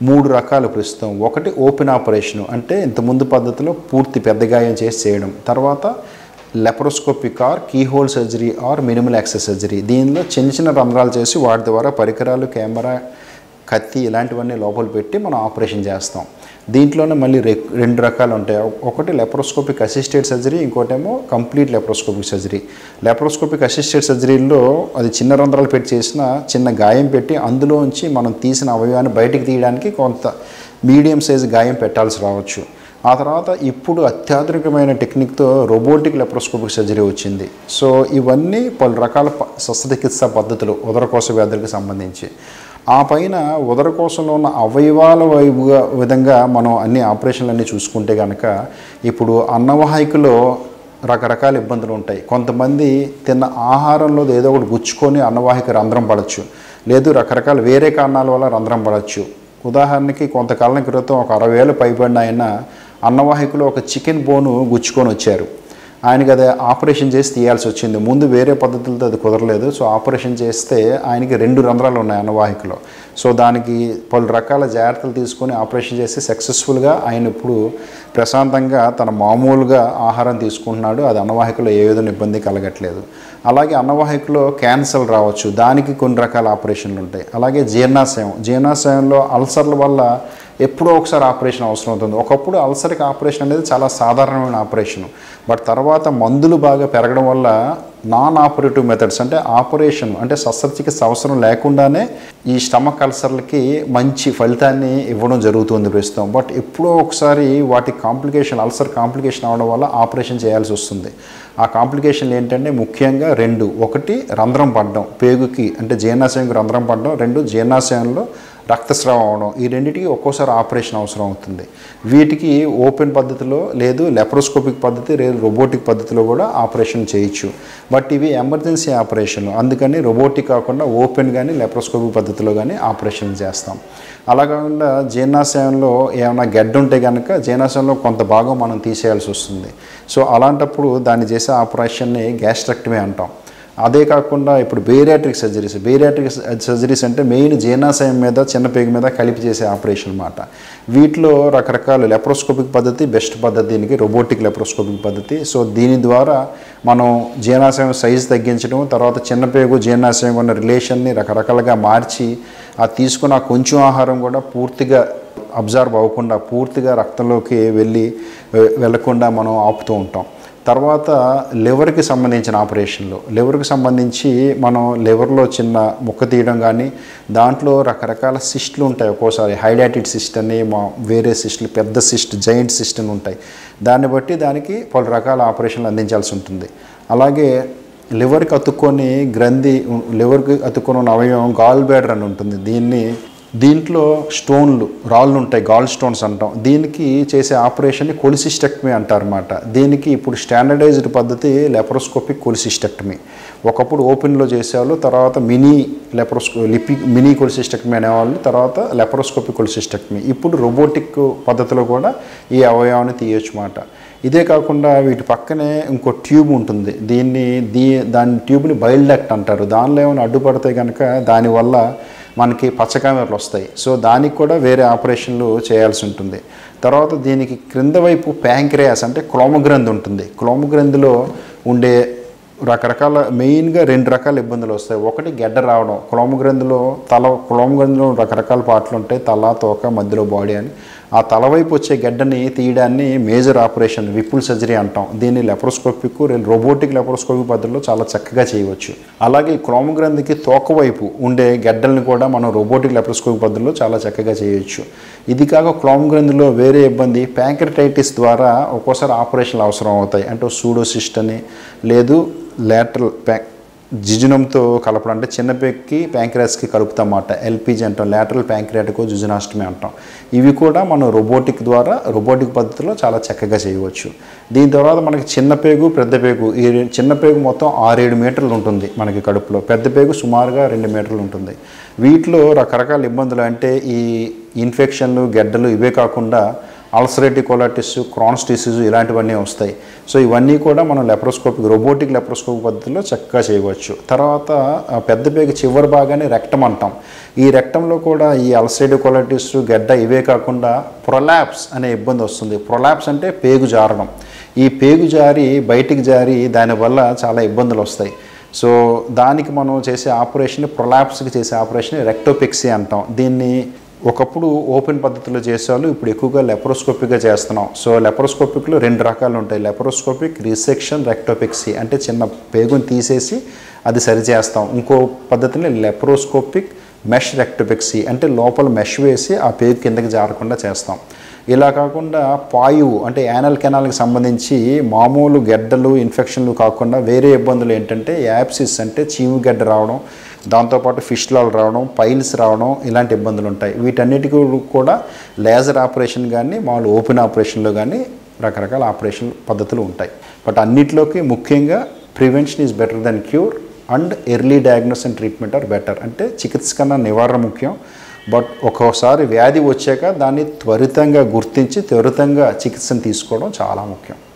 మూడు రకాలు ప్రస్తుతం ఒకటి ఓపెన్ ఆపరేషన్ అంటే ఇంతకుముందు పద్ధతిలో పూర్తి పెద్ద గాయం చేసి చేయడం తర్వాత laparoscopic or keyhole surgery or minimal access surgery దీనిలో చిన్న చిన్న రంధ్రాలు చేసి వాటి ద్వారా పరికరాలు కెమెరా కత్తి ఇలాంటివన్నీ లోపల పెట్టి మనం ఆపరేషన్ చేస్తాం దీంట్లోనే మళ్ళీ రె రెండు రకాలు ఉంటాయి ఒకటి లెప్రోస్కోపిక్ అసిస్టెడ్ సర్జరీ ఇంకోటేమో complete laparoscopic surgery laparoscopic assisted సర్జరీలో అది చిన్న రంధ్రాలు పెట్టి చేసిన చిన్న గాయం పెట్టి అందులోంచి మనం తీసిన అవయవాన్ని బయటికి తీయడానికి కొంత మీడియం సైజ్ గాయం పెట్టాల్సి రావచ్చు ఆ తర్వాత ఇప్పుడు అత్యాధునికమైన టెక్నిక్తో రోబోటిక్ లెప్రోస్కోపిక్ సర్జరీ వచ్చింది సో ఇవన్నీ పలు రకాల ప- శస్త్రచికిత్సా పద్ధతులు ఉదరకోశ వ్యాధులకు సంబంధించి ఆ పైన ఉదరకోశంలో ఉన్న అవయవాల వైపుగా విధంగా మనం అన్ని ఆపరేషన్లు అన్నీ చూసుకుంటే కనుక ఇప్పుడు అన్నవాహికలో రకరకాల ఇబ్బందులు ఉంటాయి కొంతమంది తిన్న ఆహారంలో ఏదో ఒకటి గుచ్చుకొని అన్నవాహిక రంధ్రం పడవచ్చు లేదు రకరకాల వేరే కారణాల వల్ల రంధ్రం పడవచ్చు ఉదాహరణకి కొంతకాలం క్రితం ఒక అరవై వేలు పైబడిన ఆయన అన్నవాహికలో ఒక చికెన్ బోను గుచ్చుకొని వచ్చారు ఆయనకి అది ఆపరేషన్ చేసి తీయాల్సి వచ్చింది ముందు వేరే పద్ధతులతో అది కుదరలేదు సో ఆపరేషన్ చేస్తే ఆయనకి రెండు రంధ్రాలు ఉన్నాయి అన్నవాహికలో సో దానికి పలు రకాల జాగ్రత్తలు తీసుకొని ఆపరేషన్ చేసి సక్సెస్ఫుల్గా ఆయన ఇప్పుడు ప్రశాంతంగా తన మామూలుగా ఆహారం తీసుకుంటున్నాడు అది అన్నవాహికలో ఏ విధంగా ఇబ్బంది కలగట్లేదు అలాగే అన్నవాహికలో క్యాన్సర్ రావచ్చు దానికి కొన్ని రకాల ఆపరేషన్లు ఉంటాయి అలాగే జీర్ణాశయం జీర్ణాశయంలో అల్సర్ల వల్ల ఎప్పుడో ఒకసారి ఆపరేషన్ అవసరం అవుతుంది ఒకప్పుడు అల్సర్కి ఆపరేషన్ అనేది చాలా సాధారణమైన ఆపరేషన్ బట్ తర్వాత మందులు బాగా పెరగడం వల్ల నాన్ ఆపరేటివ్ మెథడ్స్ అంటే ఆపరేషన్ అంటే శస్త్రచికిత్స అవసరం లేకుండానే ఈ స్టమక్ అల్సర్లకి మంచి ఫలితాన్ని ఇవ్వడం జరుగుతుంది ప్రస్తుతం బట్ ఎప్పుడో ఒకసారి వాటి కాంప్లికేషన్ అల్సర్ కాంప్లికేషన్ అవడం వల్ల ఆపరేషన్ చేయాల్సి వస్తుంది ఆ కాంప్లికేషన్లు ఏంటంటే ముఖ్యంగా రెండు ఒకటి రంధ్రం పడడం పేగుకి అంటే జీర్ణాశయంకి రంధ్రం పడడం రెండు జీర్ణాశయంలో రక్తస్రావం అవడం ఈ రెండింటికి ఒక్కోసారి ఆపరేషన్ అవసరం అవుతుంది వీటికి ఓపెన్ పద్ధతిలో లేదు లెప్రోస్కోపిక్ పద్ధతి లేదు రోబోటిక్ పద్ధతిలో కూడా ఆపరేషన్ చేయొచ్చు బట్ ఇవి ఎమర్జెన్సీ ఆపరేషన్లు అందుకని రోబోటిక్ కాకుండా ఓపెన్ కానీ లెప్రోస్కోపిక్ పద్ధతిలో కానీ ఆపరేషన్ చేస్తాం అలా కాకుండా జీర్ణాశయంలో ఏమైనా గడ్డ ఉంటే కనుక జీర్ణాశయంలో కొంత భాగం మనం తీసేయాల్సి వస్తుంది సో అలాంటప్పుడు దాన్ని చేసే ఆపరేషన్ని గ్యాస్ట్రక్టమీ అంటాం అదే కాకుండా ఇప్పుడు బేరియాట్రిక్ సర్జరీస్ బేరియాట్రిక్ సర్జరీస్ అంటే మెయిన్ జీర్ణాశయం మీద చిన్న పేగు మీద కలిపి చేసే ఆపరేషన్ అన్నమాట వీటిలో రకరకాల లెప్రోస్కోపిక్ పద్ధతి బెస్ట్ పద్ధతి దీనికి రోబోటిక్ లెప్రోస్కోపిక్ పద్ధతి సో దీని ద్వారా మనం జీర్ణాశయం సైజు తగ్గించడం తర్వాత చిన్న పేగు జీర్ణాశయం ఉన్న రిలేషన్ని రకరకాలుగా మార్చి ఆ తీసుకున్న ఆ కొంచెం ఆహారం కూడా పూర్తిగా అబ్జర్వ్ అవ్వకుండా పూర్తిగా రక్తంలోకి వెళ్ళి వె- వెళ్లకుండా మనం ఆపుతూ ఉంటాం తర్వాత లివర్కి సంబంధించిన ఆపరేషన్లు లివర్కి సంబంధించి మనం లివర్లో చిన్న ముక్క తీయడం కానీ దాంట్లో రకరకాల సిస్ట్లు ఉంటాయి ఒక్కోసారి హైలైటెడ్ సిస్ట్ అని మా వేరే సిస్ట్లు పెద్ద సిస్ట్ జైంట్ సిస్ట్ అని ఉంటాయి దాన్ని బట్టి దానికి పలు రకాల ఆపరేషన్లు అందించాల్సి ఉంటుంది అలాగే లివర్కి అతుక్కొని గ్రంథి లివర్కి అతుక్కొని ఉన్న అవయవం గాల్ బ్యాడర్ అని ఉంటుంది దీన్ని దీంట్లో స్టోన్లు రాళ్ళు ఉంటాయి గాల్ స్టోన్స్ అంటాం దీనికి చేసే ఆపరేషన్ని కొలిసిస్టెక్టమీ అంటారన్నమాట దీనికి ఇప్పుడు స్టాండర్డైజ్డ్ పద్ధతి లెప్రోస్కోపిక్ కొలిసిస్టెక్టమీ ఒకప్పుడు ఓపెన్లో చేసేవాళ్ళు తర్వాత మినీ లెప్రోస్కో లిపి మినీ కొలిసిస్టెక్టమీ అనేవాళ్ళు తర్వాత లెప్రోస్కోపిక్ కొలిసిస్టెక్టమీ ఇప్పుడు రోబోటిక్ పద్ధతిలో కూడా ఈ అవయవాన్ని తీయొచ్చు మాట ఇదే కాకుండా వీటి పక్కనే ఇంకో ట్యూబ్ ఉంటుంది దీన్ని దీ దాని ట్యూబ్ని బైల్ డక్ట్ అంటారు దానిలో ఏమైనా అడ్డుపడితే కనుక దానివల్ల మనకి పచ్చకామెరలు వస్తాయి సో దానికి కూడా వేరే ఆపరేషన్లు చేయాల్సి ఉంటుంది తర్వాత దీనికి క్రింద వైపు ప్యాంక్రియాస్ అంటే క్లోమగ్రంథి ఉంటుంది క్లోమగ్రంథిలో ఉండే రకరకాల మెయిన్గా రెండు రకాల ఇబ్బందులు వస్తాయి ఒకటి గెడ్డ రావడం క్లోమగ్రంథిలో తల క్లోమగ్రంథిలో రకరకాల పాటలు ఉంటాయి తల తోక మధ్యలో బాడీ అని ఆ తల వైపు వచ్చే గడ్డని తీయడాన్ని మేజర్ ఆపరేషన్ విపుల్ సర్జరీ అంటాం దీన్ని లెప్రోస్కోపిక్ రోబోటిక్ లెప్రోస్కోపిక్ పద్ధతిలో చాలా చక్కగా చేయవచ్చు అలాగే క్రోమగ్రంథికి తోక వైపు ఉండే గడ్డల్ని కూడా మనం రోబోటిక్ లెప్రోస్కోపిక్ పద్ధతిలో చాలా చక్కగా చేయొచ్చు ఇది కాక క్రోమగ్రంథిలో వేరే ఇబ్బంది ప్యాంక్రటైటిస్ ద్వారా ఒక్కోసారి ఆపరేషన్లు అవసరం అవుతాయి అంటే సూడోసిస్ట్ అని లేదు లాటరల్ ప్యా జిజునంతో కలపడం అంటే చిన్న పెక్కి ప్యాంక్రాస్కి కలుపుతామాట ఎల్పిజి అంటాం లాటరల్ ప్యాంక్రియాటికో జుజునాస్టమీ అంటాం ఇవి కూడా మనం రోబోటిక్ ద్వారా రోబోటిక్ పద్ధతిలో చాలా చక్కగా చేయవచ్చు దీని తర్వాత మనకి చిన్న పేగు పెద్ద పేగు ఈ రె- చిన్న పేగు మొత్తం ఆరేడు మీటర్లు ఉంటుంది మనకి కడుపులో పెద్ద పేగు సుమారుగా రెండు మీటర్లు ఉంటుంది వీటిలో రకరకాల ఇబ్బందులు అంటే ఈ ఇన్ఫెక్షన్లు గెడ్డలు ఇవే కాకుండా అల్సరేటివ్ కొలాటిస్ క్రాన్స్ డిసీజ్ ఇలాంటివన్నీ వస్తాయి సో ఇవన్నీ కూడా మనం లెప్రోస్కోపిక్ రోబోటిక్ లెప్రోస్కోప్ పద్ధతిలో చక్కగా చేయవచ్చు తర్వాత ఆ పెద్ద పేగ చివరి భాగాన్ని రెక్టం అంటాం ఈ రెక్టంలో కూడా ఈ అల్సరేటివ్ కొలాటిస్ గడ్డ ఇవే కాకుండా ప్రొలాప్స్ అనే ఇబ్బంది వస్తుంది ప్రొలాప్స్ అంటే పేగు జారడం ఈ పేగు జారి బయటికి జారి దానివల్ల చాలా ఇబ్బందులు వస్తాయి సో దానికి మనం చేసే ఆపరేషన్ ప్రొలాప్స్కి చేసే ఆపరేషన్ రెక్టోపిక్సీ అంటాం దీన్ని ఒకప్పుడు ఓపెన్ పద్ధతిలో చేసేవాళ్ళు ఇప్పుడు ఎక్కువగా లెప్రోస్కోపిక్గా చేస్తున్నాం సో లెప్రోస్కోపిక్లో రెండు రకాలు ఉంటాయి లెప్రోస్కోపిక్ రిసెక్షన్ రెక్టోపిక్సీ అంటే చిన్న పేగుని తీసేసి అది సరి చేస్తాం ఇంకో పద్ధతిని లెప్రోస్కోపిక్ మెష్ రెక్టోపిక్సీ అంటే లోపల మెష్ వేసి ఆ పేగు కిందకి జారకుండా చేస్తాం ఇలా కాకుండా పాయువు అంటే యానల్ కెనాల్కి సంబంధించి మామూలు గెడ్డలు ఇన్ఫెక్షన్లు కాకుండా వేరే ఇబ్బందులు ఏంటంటే యాప్సిస్ అంటే చీము గడ్డ రావడం దాంతోపాటు ఫిష్లాలు రావడం పైల్స్ రావడం ఇలాంటి ఇబ్బందులు ఉంటాయి వీటన్నిటికీ కూడా లేజర్ ఆపరేషన్ కానీ మామూలు ఓపెన్ ఆపరేషన్లో కానీ రకరకాల ఆపరేషన్ పద్ధతులు ఉంటాయి బట్ అన్నిటిలోకి ముఖ్యంగా prevention is better than cure and early diagnose and treatment are better అంటే చికిత్స కన్నా నివారణ ముఖ్యం బట్ ఒక్కోసారి వ్యాధి వచ్చాక దాన్ని త్వరితంగా గుర్తించి త్వరితంగా చికిత్సను తీసుకోవడం చాలా ముఖ్యం